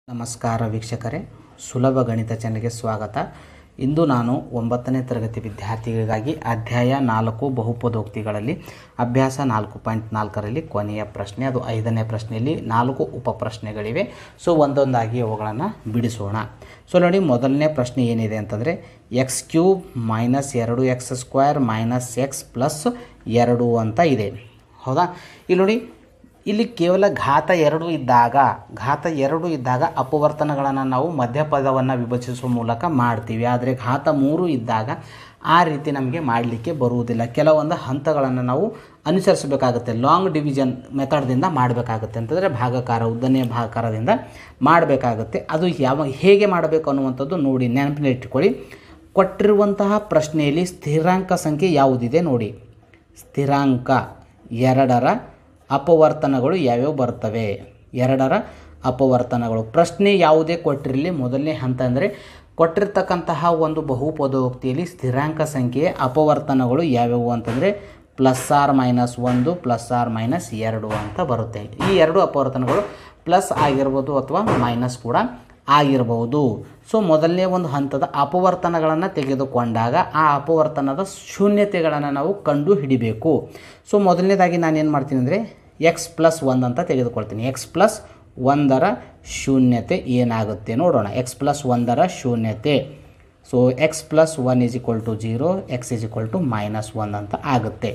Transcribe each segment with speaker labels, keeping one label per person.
Speaker 1: ನಮಸ್ಕಾರ ವೀಕ್ಷಕರೇ ಸುಲಭ ಗಣಿತ ಚಾನಲ್ಗೆ ಸ್ವಾಗತ ಇಂದು ನಾನು ಒಂಬತ್ತನೇ ತರಗತಿ ವಿದ್ಯಾರ್ಥಿಗಳಿಗಾಗಿ ಅಧ್ಯಾಯ ನಾಲ್ಕು ಬಹುಪದೋಕ್ತಿಗಳಲ್ಲಿ ಅಭ್ಯಾಸ ನಾಲ್ಕು ಪಾಯಿಂಟ್ ನಾಲ್ಕರಲ್ಲಿ ಕೊನೆಯ ಪ್ರಶ್ನೆ ಅದು ಐದನೇ ಪ್ರಶ್ನೆಯಲ್ಲಿ ನಾಲ್ಕು ಉಪ ಪ್ರಶ್ನೆಗಳಿವೆ ಸೊ ಒಂದೊಂದಾಗಿ ಅವುಗಳನ್ನು ಬಿಡಿಸೋಣ ಸೊ ನೋಡಿ ಮೊದಲನೇ ಪ್ರಶ್ನೆ ಏನಿದೆ ಅಂತಂದರೆ ಎಕ್ಸ್ ಕ್ಯೂಬ್ ಮೈನಸ್ ಎರಡು x square minus x plus ಎರಡು ಅಂತ ಇದೆ ಹೌದಾ ಇಲ್ಲಿ ನೋಡಿ ಇಲ್ಲಿ ಕೇವಲ ಘಾತ ಎರಡು ಇದ್ದಾಗ ಘಾತ ಎರಡು ಇದ್ದಾಗ ಅಪವರ್ತನಗಳನ್ನು ನಾವು ಮಧ್ಯಪದವನ್ನು ವಿಭಜಿಸುವ ಮೂಲಕ ಮಾಡ್ತೀವಿ ಆದರೆ ಘಾತ ಮೂರು ಇದ್ದಾಗ ಆ ರೀತಿ ನಮಗೆ ಮಾಡಲಿಕ್ಕೆ ಬರುವುದಿಲ್ಲ ಕೆಲವೊಂದು ಹಂತಗಳನ್ನು ನಾವು ಅನುಸರಿಸಬೇಕಾಗುತ್ತೆ ಲಾಂಗ್ ಡಿವಿಷನ್ ಮೆಥಡ್ದಿಂದ ಮಾಡಬೇಕಾಗುತ್ತೆ ಅಂತಂದರೆ ಭಾಗಕಾರ ಉದ್ದನೆಯ ಭಾಗಕಾರದಿಂದ ಮಾಡಬೇಕಾಗುತ್ತೆ ಅದು ಯಾವ ಹೇಗೆ ಮಾಡಬೇಕು ಅನ್ನುವಂಥದ್ದು ನೋಡಿ ನೆನಪಿನಲ್ಲಿಟ್ಟುಕೊಳ್ಳಿ ಕೊಟ್ಟಿರುವಂತಹ ಪ್ರಶ್ನೆಯಲ್ಲಿ ಸ್ಥಿರಾಂಕ ಸಂಖ್ಯೆ ಯಾವುದಿದೆ ನೋಡಿ ಸ್ಥಿರಾಂಕ ಎರಡರ ಅಪವರ್ತನಗಳು ಯಾವ್ಯಾವ ಬರ್ತವೆ ಎರಡರ ಅಪವರ್ತನಗಳು ಪ್ರಶ್ನೆ ಯಾವುದೇ ಕೊಟ್ಟಿರಲಿ ಮೊದಲನೇ ಹಂತ ಅಂದರೆ ಕೊಟ್ಟಿರ್ತಕ್ಕಂತಹ ಒಂದು ಬಹುಪದೋಕ್ತಿಯಲ್ಲಿ ಸ್ಥಿರಾಂಕ ಸಂಖ್ಯೆಯ ಅಪವರ್ತನಗಳು ಯಾವ್ಯಾವು ಅಂತಂದರೆ ಪ್ಲಸ್ ಆರ್ ಮೈನಸ್ ಒಂದು ಪ್ಲಸ್ ಆರ್ ಮೈನಸ್ ಎರಡು ಅಂತ ಬರುತ್ತೆ ಈ ಎರಡು ಅಪವರ್ತನಗಳು ಪ್ಲಸ್ ಆಗಿರ್ಬೋದು ಅಥವಾ ಮೈನಸ್ ಕೂಡ ಆಗಿರಬಹುದು ಸೊ ಮೊದಲನೇ ಒಂದು ಹಂತದ ಅಪವರ್ತನಗಳನ್ನು ತೆಗೆದುಕೊಂಡಾಗ ಆ ಅಪವರ್ತನದ ಶೂನ್ಯತೆಗಳನ್ನು ನಾವು ಕಂಡು ಹಿಡಿಬೇಕು ಸೊ ಮೊದಲನೇದಾಗಿ ನಾನು ಏನು ಮಾಡ್ತೀನಿ ಅಂದರೆ ಎಕ್ಸ್ ಪ್ಲಸ್ ಒಂದು ಅಂತ ತೆಗೆದುಕೊಳ್ತೀನಿ ಎಕ್ಸ್ ಪ್ಲಸ್ ಒಂದರ ಶೂನ್ಯತೆ ಏನಾಗುತ್ತೆ ನೋಡೋಣ ಎಕ್ಸ್ ಪ್ಲಸ್ ಒಂದರ ಶೂನ್ಯತೆ so x plus one is equal to zero x is equal to minus one ಅಂತ ಆಗುತ್ತೆ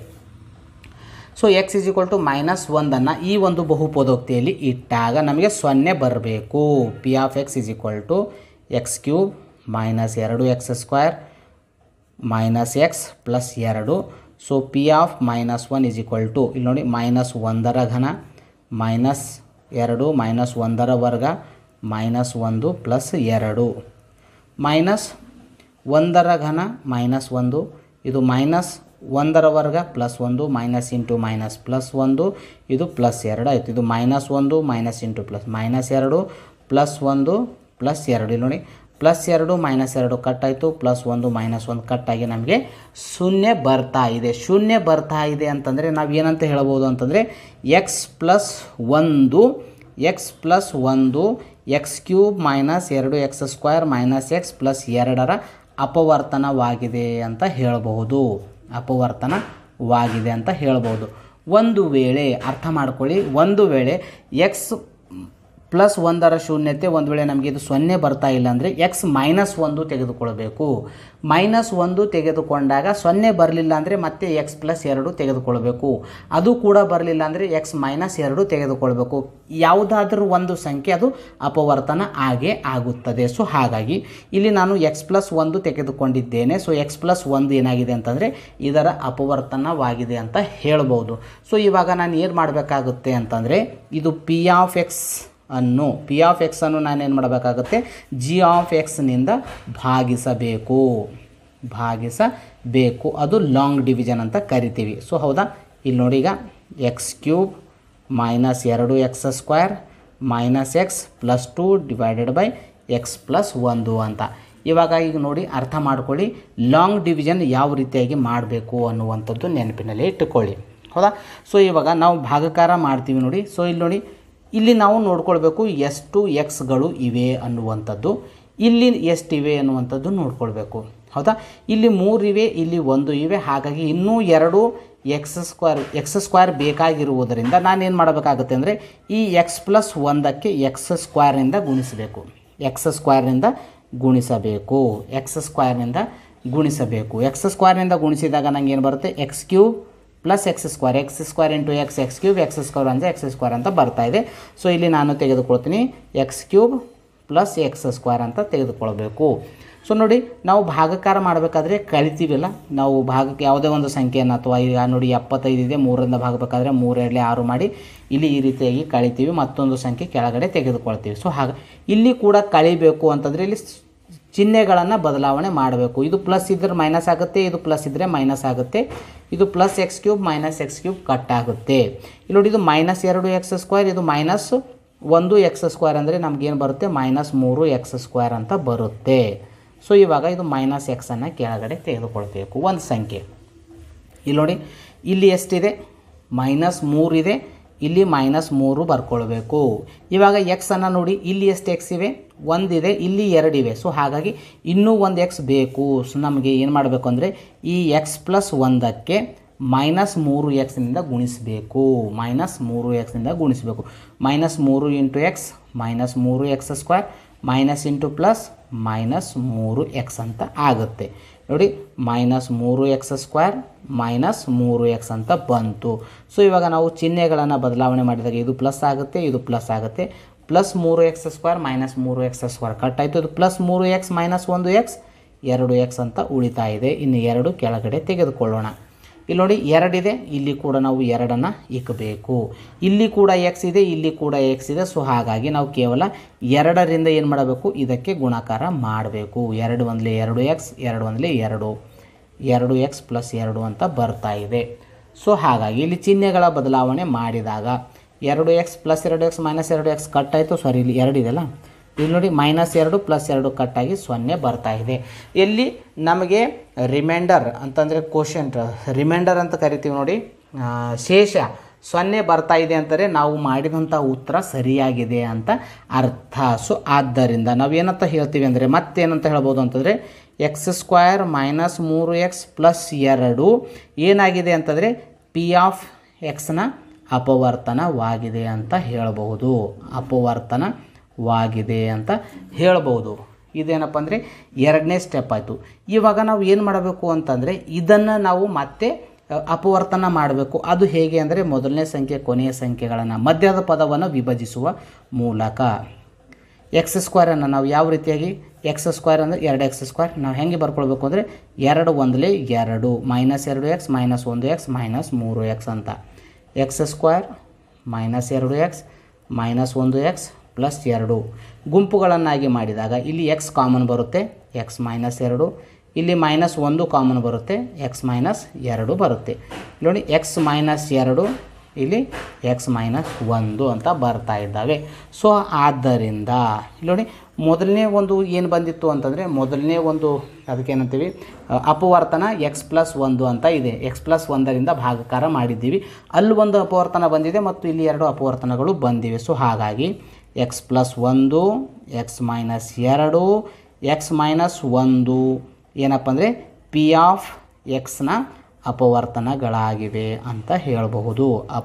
Speaker 1: so x is equal to minus ಒಂದನ್ನು ಈ ಒಂದು ಬಹುಪದೋಕ್ತಿಯಲ್ಲಿ ಇಟ್ಟಾಗ ನಮಗೆ ಸೊನ್ನೆ ಬರಬೇಕು P of x is equal to x cube minus ಎರಡು x square minus x plus ಎರಡು so P of minus one is equal to ಇಲ್ಲಿ ನೋಡಿ ಮೈನಸ್ ಒಂದರ ಘನ ಮೈನಸ್ ಎರಡು ಮೈನಸ್ ಒಂದರ ವರ್ಗ ಮೈನಸ್ ಒಂದು ಪ್ಲಸ್ ಎರಡು ಮೈನಸ್ ಒಂದರ ಘನ ಮೈನಸ್ ಒಂದು ಇದು ಮೈನಸ್ ಒಂದರ ವರ್ಗ ಪ್ಲಸ್ ಒಂದು ಮೈನಸ್ ಇಂಟು ಮೈನಸ್ ಪ್ಲಸ್ ಒಂದು ಇದು ಪ್ಲಸ್ ಎರಡು ಆಯಿತು ಇದು ಮೈನಸ್ ಒಂದು ಮೈನಸ್ ಇಂಟು ಪ್ಲಸ್ ಮೈನಸ್ ಎರಡು ಪ್ಲಸ್ ಒಂದು ಪ್ಲಸ್ ಎರಡು ಇಲ್ಲಿ ನೋಡಿ ಪ್ಲಸ್ ಎರಡು ಮೈನಸ್ ಎರಡು ಕಟ್ ಆಯಿತು ಪ್ಲಸ್ ಒಂದು ಮೈನಸ್ ಒಂದು ಕಟ್ಟಾಗಿ ನಮಗೆ ಶೂನ್ಯ ಬರ್ತಾ ಇದೆ ಶೂನ್ಯ ಬರ್ತಾ ಇದೆ ಅಂತಂದರೆ ನಾವು ಏನಂತ ಹೇಳ್ಬೋದು ಅಂತಂದರೆ ಎಕ್ಸ್ ಪ್ಲಸ್ ಒಂದು ಎಕ್ಸ್ ಪ್ಲಸ್ ಒಂದು ಎಕ್ಸ್ ಕ್ಯೂಬ್ ಮೈನಸ್ ಎರಡು x square minus x plus ಎರಡರ ಅಪವರ್ತನವಾಗಿದೆ ಅಂತ ಹೇಳಬಹುದು ಅಪವರ್ತನವಾಗಿದೆ ಅಂತ ಹೇಳ್ಬೋದು ಒಂದು ವೇಳೆ ಅರ್ಥ ಮಾಡ್ಕೊಳ್ಳಿ ಒಂದು ವೇಳೆ ಎಕ್ಸ್ ಪ್ಲಸ್ ಒಂದರ ಶೂನ್ಯತೆ ಒಂದು ವೇಳೆ ನಮಗೆ ಇದು ಸೊನ್ನೆ ಬರ್ತಾ ಇಲ್ಲ ಅಂದರೆ ಎಕ್ಸ್ ಮೈನಸ್ ಒಂದು ತೆಗೆದುಕೊಳ್ಬೇಕು ಮೈನಸ್ ಒಂದು ತೆಗೆದುಕೊಂಡಾಗ ಸೊನ್ನೆ ಬರಲಿಲ್ಲ ಅಂದರೆ ಮತ್ತೆ ಎಕ್ಸ್ ಪ್ಲಸ್ ಎರಡು ತೆಗೆದುಕೊಳ್ಬೇಕು ಅದು ಕೂಡ ಬರಲಿಲ್ಲ ಅಂದರೆ ಎಕ್ಸ್ ಮೈನಸ್ ಎರಡು ತೆಗೆದುಕೊಳ್ಬೇಕು ಯಾವುದಾದ್ರೂ ಒಂದು ಸಂಖ್ಯೆ ಅದು ಅಪವರ್ತನ ಆಗೇ ಆಗುತ್ತದೆ ಸೊ ಹಾಗಾಗಿ ಇಲ್ಲಿ ನಾನು ಎಕ್ಸ್ ಪ್ಲಸ್ ಒಂದು ತೆಗೆದುಕೊಂಡಿದ್ದೇನೆ ಸೊ ಎಕ್ಸ್ ಪ್ಲಸ್ ಒಂದು ಏನಾಗಿದೆ ಅಂತಂದರೆ ಇದರ ಅಪವರ್ತನವಾಗಿದೆ ಅಂತ ಹೇಳ್ಬೋದು ಸೊ ಇವಾಗ ನಾನು ಏನು ಮಾಡಬೇಕಾಗುತ್ತೆ ಅಂತಂದರೆ ಇದು ಪಿ ಆಫ್ ಎಕ್ಸ್ ಅನ್ನು ಪಿ ಆಫ್ ಎಕ್ಸ್ ಅನ್ನು ನಾನೇನು ಮಾಡಬೇಕಾಗುತ್ತೆ ಜಿ ಆಫ್ ಎಕ್ಸ್ನಿಂದ ಭಾಗಿಸಬೇಕು ಭಾಗಿಸಬೇಕು ಅದು ಲಾಂಗ್ ಡಿವಿಷನ್ ಅಂತ ಕರಿತೀವಿ ಸೊ ಹೌದಾ ಇಲ್ಲಿ ನೋಡಿ ಈಗ ಎಕ್ಸ್ ಕ್ಯೂಬ್ ಮೈನಸ್ ಎರಡು x square minus x plus two divided by x plus ಒಂದು ಅಂತ ಇವಾಗ ಈಗ ನೋಡಿ ಅರ್ಥ ಮಾಡ್ಕೊಳ್ಳಿ ಲಾಂಗ್ ಡಿವಿಷನ್ ಯಾವ ರೀತಿಯಾಗಿ ಮಾಡಬೇಕು ಅನ್ನುವಂಥದ್ದು ನೆನಪಿನಲ್ಲಿ ಇಟ್ಟುಕೊಳ್ಳಿ ಹೌದಾ ಸೊ ಇವಾಗ ನಾವು ಭಾಗಕಾರ ಮಾಡ್ತೀವಿ ನೋಡಿ ಸೊ ಇಲ್ಲಿ ನೋಡಿ ಇಲ್ಲಿ ನಾವು ನೋಡ್ಕೊಳ್ಬೇಕು ಎಷ್ಟು ಎಕ್ಸ್ಗಳು ಇವೆ ಅನ್ನುವಂಥದ್ದು ಇಲ್ಲಿ ಎಷ್ಟಿವೆ ಅನ್ನುವಂಥದ್ದು ನೋಡ್ಕೊಳ್ಬೇಕು ಹೌದಾ ಇಲ್ಲಿ ಮೂರಿವೆ ಇಲ್ಲಿ ಒಂದು ಇವೆ ಹಾಗಾಗಿ ಇನ್ನೂ ಎರಡು ಎಕ್ಸ್ ಸ್ಕ್ವೇರ್ ಎಕ್ಸ್ ಸ್ಕ್ವೇರ್ ಬೇಕಾಗಿರುವುದರಿಂದ ನಾನೇನು ಮಾಡಬೇಕಾಗುತ್ತೆ ಅಂದರೆ ಈ ಎಕ್ಸ್ ಪ್ಲಸ್ ಒಂದಕ್ಕೆ ಎಕ್ಸ್ ಸ್ಕ್ವೇರ್ನಿಂದ ಗುಣಿಸಬೇಕು ಎಕ್ಸ್ ಸ್ಕ್ವೇರ್ನಿಂದ ಗುಣಿಸಬೇಕು ಎಕ್ಸ್ ಸ್ಕ್ವೇರ್ನಿಂದ ಗುಣಿಸಬೇಕು ಎಕ್ಸ್ ಸ್ಕ್ವೇರ್ನಿಂದ ಗುಣಿಸಿದಾಗ ನಂಗೆ ಏನು ಬರುತ್ತೆ x cube plus x square x square into x x cube x square ಅಂದರೆ ಎಕ್ಸ್ ಸ್ಕ್ವೇರ್ ಅಂತ ಬರ್ತಾ ಇದೆ ಸೊ ಇಲ್ಲಿ ನಾನು ತೆಗೆದುಕೊಳ್ತೀನಿ x cube plus x square ಅಂತ ತೆಗೆದುಕೊಳ್ಬೇಕು ಸೊ ನೋಡಿ ನಾವು ಭಾಗಕಾರ ಮಾಡಬೇಕಾದ್ರೆ ಕಳಿತೀವಲ್ಲ ನಾವು ಭಾಗಕ್ಕೆ ಯಾವುದೇ ಒಂದು ಸಂಖ್ಯೆಯನ್ನು ಅಥವಾ ಈಗ ನೋಡಿ ಎಪ್ಪತ್ತೈದು ಇದೆ ಮೂರರಿಂದ ಭಾಗಬೇಕಾದ್ರೆ ಮೂರೆರಡಲೆ ಆರು ಮಾಡಿ ಇಲ್ಲಿ ಈ ರೀತಿಯಾಗಿ ಕಳಿತೀವಿ ಮತ್ತೊಂದು ಸಂಖ್ಯೆ ಕೆಳಗಡೆ ತೆಗೆದುಕೊಳ್ತೀವಿ ಸೊ ಹಾಗೆ ಇಲ್ಲಿ ಕೂಡ ಕಳಿಬೇಕು ಅಂತಂದರೆ ಇಲ್ಲಿ ಚಿಹ್ನೆಗಳನ್ನು ಬದಲಾವಣೆ ಮಾಡಬೇಕು ಇದು ಪ್ಲಸ್ ಇದ್ದರೆ ಮೈನಸ್ ಆಗುತ್ತೆ ಇದು ಪ್ಲಸ್ ಇದ್ದರೆ ಮೈನಸ್ ಆಗುತ್ತೆ ಇದು plus x cube minus x cube cut ಆಗುತ್ತೆ ಇಲ್ಲಿ ನೋಡಿ ಇದು ಮೈನಸ್ ಎರಡು ಎಕ್ಸ್ ಸ್ಕ್ವೇರ್ ಇದು ಮೈನಸ್ ಒಂದು ಎಕ್ಸ್ ಸ್ಕ್ವೇರ್ ಅಂದರೆ ನಮಗೇನು ಬರುತ್ತೆ ಮೈನಸ್ ಮೂರು ಎಕ್ಸ್ ಸ್ಕ್ವೇರ್ ಅಂತ ಬರುತ್ತೆ ಸೊ ಇವಾಗ ಇದು ಮೈನಸ್ ಎಕ್ಸನ್ನು ಕೆಳಗಡೆ ತೆಗೆದುಕೊಳ್ಬೇಕು ಒಂದು ಸಂಖ್ಯೆ ಇಲ್ಲಿ ನೋಡಿ ಇಲ್ಲಿ ಎಷ್ಟಿದೆ ಮೈನಸ್ ಮೂರಿದೆ ಇಲ್ಲಿ ಮೈನಸ್ ಮೂರು ಬರ್ಕೊಳ್ಬೇಕು ಇವಾಗ ಎಕ್ಸನ್ನು ನೋಡಿ ಇಲ್ಲಿ ಎಷ್ಟು ಎಕ್ಸ್ ಇವೆ ಒಂದಿದೆ ಇಲ್ಲಿ ಎರಡಿವೆ ಸೊ ಹಾಗಾಗಿ ಇನ್ನೂ ಒಂದು ಎಕ್ಸ್ ಬೇಕು ಸೊ ನಮಗೆ ಏನು ಮಾಡಬೇಕು ಅಂದರೆ ಈ ಎಕ್ಸ್ ಪ್ಲಸ್ ಒಂದಕ್ಕೆ ಮೈನಸ್ ಮೂರು ಎಕ್ಸ್ನಿಂದ ಗುಣಿಸಬೇಕು ಮೈನಸ್ ಮೂರು ಎಕ್ಸ್ನಿಂದ ಗುಣಿಸಬೇಕು ಮೈನಸ್ ಮೂರು ಇಂಟು ಎಕ್ಸ್ ಮೈನಸ್ ಮೂರು x square minus into plus minus ಮೂರು ಎಕ್ಸ್ ಅಂತ ಆಗುತ್ತೆ ನೋಡಿ ಮೈನಸ್ ಮೂರು ಎಕ್ಸ್ ಸ್ಕ್ವೇರ್ ಮೈನಸ್ ಮೂರು ಎಕ್ಸ್ ಅಂತ ಬಂತು ಸೊ ಇವಾಗ ನಾವು ಚಿಹ್ನೆಗಳನ್ನು ಬದಲಾವಣೆ ಮಾಡಿದಾಗ ಇದು ಪ್ಲಸ್ ಆಗುತ್ತೆ ಇದು ಪ್ಲಸ್ ಆಗುತ್ತೆ ಪ್ಲಸ್ ಮೂರು ಎಕ್ಸ್ ಸ್ಕ್ವೇರ್ ಮೈನಸ್ ಮೂರು ಎಕ್ಸ್ ಸ್ಕ್ವೇರ್ ಕಟ್ ಆಯಿತು ಇದು ಪ್ಲಸ್ ಮೂರು ಎಕ್ಸ್ ಮೈನಸ್ ಒಂದು ಎಕ್ಸ್ ಎರಡು ಎಕ್ಸ್ ಅಂತ ಉಳಿತಾ ಇದೆ ಇನ್ನು ಎರಡು ಕೆಳಗಡೆ ತೆಗೆದುಕೊಳ್ಳೋಣ ಇಲ್ಲಿ ನೋಡಿ ಎರಡಿದೆ ಇಲ್ಲಿ ಕೂಡ ನಾವು ಎರಡನ್ನು ಇಕ್ಕಬೇಕು ಇಲ್ಲಿ ಕೂಡ ಎಕ್ಸ್ ಇದೆ ಇಲ್ಲಿ ಕೂಡ ಎಕ್ಸ್ ಇದೆ ಸೊ ಹಾಗಾಗಿ ನಾವು ಕೇವಲ ಎರಡರಿಂದ ಏನು ಮಾಡಬೇಕು ಇದಕ್ಕೆ ಗುಣಾಕಾರ ಮಾಡಬೇಕು ಎರಡು ಒಂದಲೇ ಎರಡು ಎಕ್ಸ್ ಎರಡು ಒಂದಲೇ ಎರಡು ಎರಡು ಎಕ್ಸ್ ಪ್ಲಸ್ ಎರಡು ಅಂತ ಬರ್ತಾ ಇದೆ ಸೊ ಹಾಗಾಗಿ ಇಲ್ಲಿ ಚಿಹ್ನೆಗಳ ಬದಲಾವಣೆ ಮಾಡಿದಾಗ ಎರಡು ಎಕ್ಸ್ ಪ್ಲಸ್ ಎರಡು ಎಕ್ಸ್ ಮೈನಸ್ ಎರಡು ಎಕ್ಸ್ ಕಟ್ ಆಯಿತು ಸಾರಿ ಇಲ್ಲಿ ಎರಡು ಇದೆಯಲ್ಲ ಇಲ್ಲಿ ನೋಡಿ ಮೈನಸ್ ಎರಡು ಪ್ಲಸ್ ಎರಡು ಕಟ್ಟಾಗಿ ಸೊನ್ನೆ ಬರ್ತಾ ಇದೆ ಇಲ್ಲಿ ನಮಗೆ ರಿಮೈಂಡರ್ ಅಂತಂದರೆ ಕೋಶಂಟ್ ರಿಮೈಂಡರ್ ಅಂತ ಕರಿತೀವಿ ನೋಡಿ ಆ, ಶೇಷ ಸೊನ್ನೆ ಬರ್ತಾ ಇದೆ ಅಂತಾರೆ ನಾವು ಮಾಡಿದಂಥ ಉತ್ತರ ಸರಿಯಾಗಿದೆ ಅಂತ ಅರ್ಥ ಸೊ ಆದ್ದರಿಂದ ನಾವೇನಂತ ಹೇಳ್ತೀವಿ ಅಂದರೆ ಮತ್ತೇನಂತ ಹೇಳ್ಬೋದು ಅಂತಂದರೆ ಎಕ್ಸ್ ಸ್ಕ್ವಯರ್ ಮೈನಸ್ ಮೂರು ಎಕ್ಸ್ ಪ್ಲಸ್ ಎರಡು ಏನಾಗಿದೆ ಅಂತಂದರೆ ಪಿ ಆಫ್ ಎಕ್ಸ್ನ ಅಪವರ್ತನವಾಗಿದೆ ಅಂತ ಹೇಳಬಹುದು ಅಪವರ್ತನವಾಗಿದೆ ಅಂತ ಹೇಳಬಹುದು ಇದೇನಪ್ಪ ಅಂದರೆ ಎರಡನೇ ಸ್ಟೆಪ್ ಆಯಿತು ಇವಾಗ ನಾವು ಏನು ಮಾಡಬೇಕು ಅಂತಂದರೆ ಇದನ್ನು ನಾವು ಮತ್ತೆ ಅ, ಅಪವರ್ತನ ಮಾಡಬೇಕು ಅದು ಹೇಗೆ ಅಂದರೆ ಮೊದಲನೇ ಸಂಖ್ಯೆ ಕೊನೆಯ ಸಂಖ್ಯೆಗಳನ್ನು ಮಧ್ಯದ ಪದವನ್ನು ವಿಭಜಿಸುವ ಮೂಲಕ ಎಕ್ಸ್ ಸ್ಕ್ವೇರನ್ನು ನಾವು ಯಾವ ರೀತಿಯಾಗಿ ಎಕ್ಸ್ ಸ್ಕ್ವೇರ್ ಅಂದರೆ ಎರಡು ಎಕ್ಸ್ ಸ್ಕ್ವೇರ್ ನಾವು ಹೆಂಗೆ ಬರ್ಕೊಳ್ಬೇಕು ಅಂದರೆ ಎರಡು ಒಂದಲೇ ಎರಡು ಮೈನಸ್ ಎರಡು ಎಕ್ಸ್ ಮೈನಸ್ ಒಂದು ಎಕ್ಸ್ ಮೈನಸ್ ಮೂರು ಎಕ್ಸ್ ಅಂತ ಎಕ್ಸ್ ಸ್ಕ್ವೇರ್ ಮೈನಸ್ ಎರಡು ಎಕ್ಸ್ ಮೈನಸ್ ಒಂದು ಎಕ್ಸ್ ಪ್ಲಸ್ ಎರಡು ಗುಂಪುಗಳನ್ನಾಗಿ ಮಾಡಿದಾಗ ಇಲ್ಲಿ ಎಕ್ಸ್ ಕಾಮನ್ ಬರುತ್ತೆ ಎಕ್ಸ್ ಮೈನಸ್ ಎರಡು ಇಲ್ಲಿ ಮೈನಸ್ ಒಂದು ಕಾಮನ್ ಬರುತ್ತೆ ಎಕ್ಸ್ ಮೈನಸ್ ಎರಡು ಬರುತ್ತೆ ಇಲ್ಲಿ ನೋಡಿ ಎಕ್ಸ್ ಮೈನಸ್ ಎರಡು ಇಲ್ಲಿ ಎಕ್ಸ್ ಮೈನಸ್ ಒಂದು ಅಂತ ಬರ್ತಾ ಇದ್ದಾವೆ ಸೊ ಆದ್ದರಿಂದ ಇಲ್ಲಿ ನೋಡಿ ಮೊದಲನೇ ಒಂದು ಏನು ಬಂದಿತ್ತು ಅಂತಂದರೆ ಮೊದಲನೇ ಒಂದು ಅದಕ್ಕೇನಂತೀವಿ ಅ, ಅಪವರ್ತನ ಎಕ್ಸ್ ಪ್ಲಸ್ ಒಂದು ಅಂತ ಇದೆ ಎಕ್ಸ್ ಪ್ಲಸ್ ಒಂದರಿಂದ ಭಾಗಕಾರ ಮಾಡಿದ್ದೀವಿ ಅಲ್ಲಿ ಒಂದು ಅಪವರ್ತನ ಬಂದಿದೆ ಮತ್ತು ಇಲ್ಲಿ ಎರಡು ಅಪವರ್ತನಗಳು ಬಂದಿವೆ ಸೊ ಹಾಗಾಗಿ ಎಕ್ಸ್ ಪ್ಲಸ್ ಒಂದು ಎಕ್ಸ್ ಮೈನಸ್ ಎರಡು ಎಕ್ಸ್ ಮೈನಸ್ ಒಂದು ಏನಪ್ಪ ಅಂದರೆ ಪಿ ಆಫ್ ಎಕ್ಸ್ನ ಅಪವರ್ತನಗಳಾಗಿವೆ ಅಂತ ಹೇಳಬಹುದು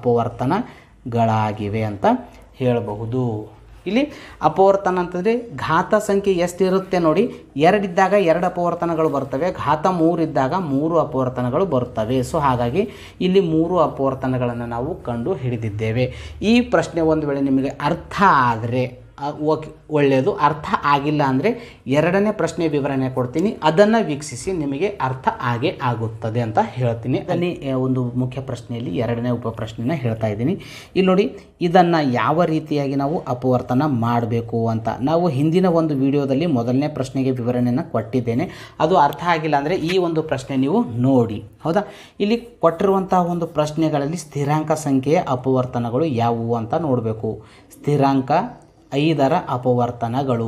Speaker 1: ಅಪವರ್ತನಗಳಾಗಿವೆ ಅಂತ ಹೇಳಬಹುದು ಇಲ್ಲಿ ಅಪವರ್ತನ ಅಂತಂದರೆ ಘಾತ ಸಂಖ್ಯೆ ಎಷ್ಟಿರುತ್ತೆ ನೋಡಿ ಎರಡಿದ್ದಾಗ ಎರಡು ಅಪವರ್ತನಗಳು ಬರ್ತವೆ ಘಾತ ಮೂರಿದ್ದಾಗ ಮೂರು ಅಪವರ್ತನಗಳು ಬರ್ತವೆ ಸೊ ಹಾಗಾಗಿ ಇಲ್ಲಿ ಮೂರು ಅಪವರ್ತನಗಳನ್ನು ನಾವು ಕಂಡು ಹಿಡಿದಿದ್ದೇವೆ ಈ ಪ್ರಶ್ನೆ ಒಂದು ವೇಳೆ ನಿಮಗೆ ಅರ್ಥ ಆದರೆ ಓಕೆ ಒಳ್ಳೆಯದು ಅರ್ಥ ಆಗಿಲ್ಲ ಅಂದರೆ ಎರಡನೇ ಪ್ರಶ್ನೆ ವಿವರಣೆ ಕೊಡ್ತೀನಿ ಅದನ್ನು ವೀಕ್ಷಿಸಿ ನಿಮಗೆ ಅರ್ಥ ಆಗೇ ಆಗುತ್ತದೆ ಅಂತ ಹೇಳ್ತೀನಿ ಅಲ್ಲಿ ಆ, ಒಂದು ಮುಖ್ಯ ಪ್ರಶ್ನೆಯಲ್ಲಿ ಎರಡನೇ ಉಪ ಪ್ರಶ್ನೆನ ಹೇಳ್ತಾ ಇದ್ದೀನಿ ಇಲ್ಲಿ ನೋಡಿ ಇದನ್ನು ಯಾವ ರೀತಿಯಾಗಿ ನಾವು ಅಪವರ್ತನ ಮಾಡಬೇಕು ಅಂತ ನಾವು ಹಿಂದಿನ ಒಂದು ವಿಡಿಯೋದಲ್ಲಿ ಮೊದಲನೇ ಪ್ರಶ್ನೆಗೆ ವಿವರಣೆಯನ್ನು ಕೊಟ್ಟಿದ್ದೇನೆ ಅದು ಅರ್ಥ ಆಗಿಲ್ಲ ಅಂದರೆ ಈ ಒಂದು ಪ್ರಶ್ನೆ ನೀವು ನೋಡಿ ಹೌದಾ ಇಲ್ಲಿ ಕೊಟ್ಟಿರುವಂಥ ಒಂದು ಪ್ರಶ್ನೆಗಳಲ್ಲಿ ಸ್ಥಿರಾಂಕ ಸಂಖ್ಯೆಯ ಅಪವರ್ತನಗಳು ಯಾವುವು ಅಂತ ನೋಡಬೇಕು ಸ್ಥಿರಾಂಕ ಐದರ ಅಪವರ್ತನಗಳು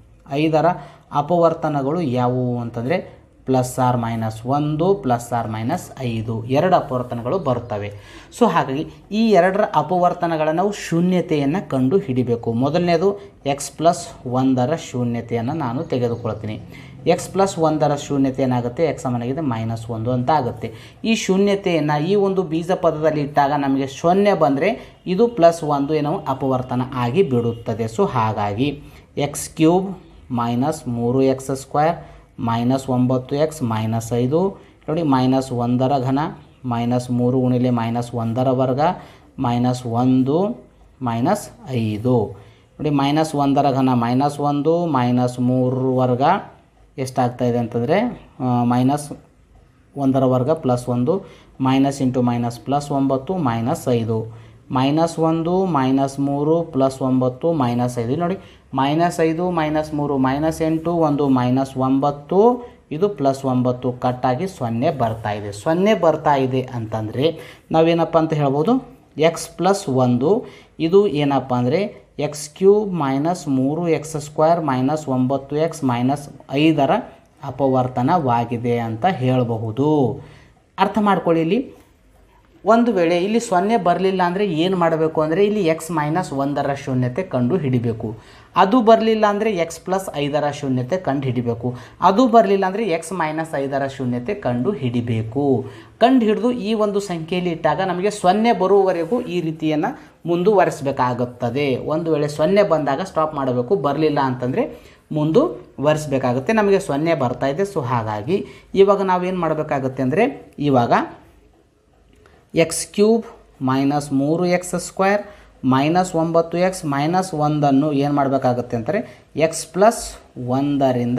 Speaker 1: ಐದರ ಅಪವರ್ತನಗಳು ಯಾವುವು ಅಂತಂದರೆ ಪ್ಲಸ್ ಆರ್ ಮೈನಸ್ ಒಂದು ಪ್ಲಸ್ ಆರ್ ಮೈನಸ್ ಐದು ಎರಡು ಅಪವರ್ತನಗಳು ಬರ್ತವೆ ಸೊ ಹಾಗಾಗಿ ಈ ಎರಡರ ಅಪವರ್ತನಗಳನ್ನು ನಾವು ಶೂನ್ಯತೆಯನ್ನು ಕಂಡು ಹಿಡಿಬೇಕು ಮೊದಲನೇದು ಎಕ್ಸ್ ಪ್ಲಸ್ ಒಂದರ ಶೂನ್ಯತೆಯನ್ನು ನಾನು ತೆಗೆದುಕೊಳ್ತೀನಿ ಎಕ್ಸ್ ಪ್ಲಸ್ ಒಂದರ ಶೂನ್ಯತೆ ಏನಾಗುತ್ತೆ ಎಕ್ಸ್ ಸಮನಾಗಿದೆ ಮೈನಸ್ ಒಂದು ಅಂತ ಆಗುತ್ತೆ ಈ ಶೂನ್ಯತೆಯನ್ನು ಈ ಒಂದು ಬೀಜ ಪದದಲ್ಲಿ ಇಟ್ಟಾಗ ನಮಗೆ ಸೊನ್ನೆ ಬಂದರೆ ಇದು ಪ್ಲಸ್ ಒಂದು ಏನೋ ಅಪವರ್ತನ ಆಗಿ ಬಿಡುತ್ತದೆ ಸೊ ಹಾಗಾಗಿ ಎಕ್ಸ್ ಕ್ಯೂಬ್ ಮೈನಸ್ ಮೂರು ಎಕ್ಸ್ ಸ್ಕ್ವೇರ್ ಮೈನಸ್ ಒಂಬತ್ತು ಎಕ್ಸ್ ಮೈನಸ್ ಐದು ನೋಡಿ ಮೈನಸ್ ಒಂದರ ಘನ ಮೈನಸ್ ಮೂರು ಗುಣಿಲೆ ಮೈನಸ್ ಒಂದರ ವರ್ಗ ಮೈನಸ್ ಒಂದು ಮೈನಸ್ ಐದು ನೋಡಿ ಮೈನಸ್ ಒಂದರ ಘನ ಮೈನಸ್ ಒಂದು ಮೈನಸ್ ಮೂರು ವರ್ಗ ಎಷ್ಟಾಗ್ತಾ ಇದೆ ಅಂತಂದರೆ ಮೈನಸ್ ಒಂದರ ವರ್ಗ ಪ್ಲಸ್ ಒಂದು ಮೈನಸ್ ಇಂಟು ಮೈನಸ್ ಪ್ಲಸ್ ಒಂಬತ್ತು ಮೈನಸ್ ಐದು ಮೈನಸ್ ಒಂದು ಮೈನಸ್ ಮೂರು ಪ್ಲಸ್ ಒಂಬತ್ತು ಮೈನಸ್ ಐದು ಇಲ್ಲಿ ನೋಡಿ ಮೈನಸ್ ಐದು ಮೈನಸ್ ಮೂರು ಮೈನಸ್ ಎಂಟು ಒಂದು ಮೈನಸ್ ಒಂಬತ್ತು ಇದು ಪ್ಲಸ್ ಒಂಬತ್ತು ಕಟ್ಟಾಗಿ ಸೊನ್ನೆ ಬರ್ತಾ ಇದೆ ಸೊನ್ನೆ ಬರ್ತಾ ಇದೆ ಅಂತಂದರೆ ನಾವೇನಪ್ಪ ಅಂತ ಹೇಳ್ಬೋದು ಎಕ್ಸ್ ಪ್ಲಸ್ ಒಂದು ಇದು ಏನಪ್ಪ ಅಂದರೆ ಎಕ್ಸ್ ಕ್ಯೂಬ್ ಮೈನಸ್ ಮೂರು ಎಕ್ಸ್ ಸ್ಕ್ವೇರ್ ಮೈನಸ್ ಒಂಬತ್ತು ಎಕ್ಸ್ ಮೈನಸ್ ಐದರ ಅಪವರ್ತನವಾಗಿದೆ ಅಂತ ಹೇಳಬಹುದು ಅರ್ಥ ಮಾಡ್ಕೊಳ್ಳಿ ಇಲ್ಲಿ ಒಂದು ವೇಳೆ ಇಲ್ಲಿ ಸೊನ್ನೆ ಬರಲಿಲ್ಲ ಅಂದರೆ ಏನು ಮಾಡಬೇಕು ಅಂದರೆ ಇಲ್ಲಿ ಎಕ್ಸ್ ಮೈನಸ್ ಒಂದರ ಶೂನ್ಯತೆ ಕಂಡು ಹಿಡಿಬೇಕು ಅದು ಬರಲಿಲ್ಲ ಅಂದರೆ ಎಕ್ಸ್ ಪ್ಲಸ್ ಐದರ ಶೂನ್ಯತೆ ಕಂಡು ಹಿಡಿಬೇಕು ಅದು ಬರಲಿಲ್ಲ ಅಂದರೆ ಎಕ್ಸ್ ಮೈನಸ್ ಐದರ ಶೂನ್ಯತೆ ಕಂಡು ಹಿಡಿಬೇಕು ಕಂಡು ಹಿಡಿದು ಈ ಒಂದು ಸಂಖ್ಯೆಯಲ್ಲಿ ಇಟ್ಟಾಗ ನಮಗೆ ಸೊನ್ನೆ ಬರುವವರೆಗೂ ಈ ರೀತಿಯನ್ನು ಮುಂದುವರಿಸಬೇಕಾಗುತ್ತದೆ ಒಂದು ವೇಳೆ ಸೊನ್ನೆ ಬಂದಾಗ ಸ್ಟಾಪ್ ಮಾಡಬೇಕು ಬರಲಿಲ್ಲ ಅಂತಂದರೆ ಮುಂದುವರಿಸಬೇಕಾಗುತ್ತೆ ನಮಗೆ ಸೊನ್ನೆ ಬರ್ತಾ ಇದೆ ಸೊ ಹಾಗಾಗಿ ಇವಾಗ ನಾವೇನು ಮಾಡಬೇಕಾಗುತ್ತೆ ಅಂದರೆ ಇವಾಗ ಎಕ್ಸ್ ಕ್ಯೂಬ್ ಮೈನಸ್ ಮೂರು ಎಕ್ಸ್ ಸ್ಕ್ವೇರ್ ಮೈನಸ್ ಒಂಬತ್ತು ಎಕ್ಸ್ ಮೈನಸ್ ಒಂದನ್ನು ಏನು ಮಾಡಬೇಕಾಗುತ್ತೆ ಅಂತಾರೆ ಎಕ್ಸ್ ಪ್ಲಸ್ ಒಂದರಿಂದ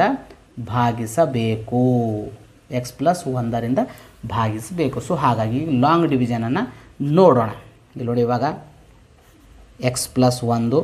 Speaker 1: ಭಾಗಿಸಬೇಕು ಎಕ್ಸ್ ಪ್ಲಸ್ ಒಂದರಿಂದ ಭಾಗಿಸಬೇಕು ಸೊ ಹಾಗಾಗಿ ಲಾಂಗ್ ಡಿವಿಷನನ್ನು ನೋಡೋಣ ಇಲ್ಲಿ ನೋಡಿ ಇವಾಗ ಎಕ್ಸ್ ಪ್ಲಸ್ ಒಂದು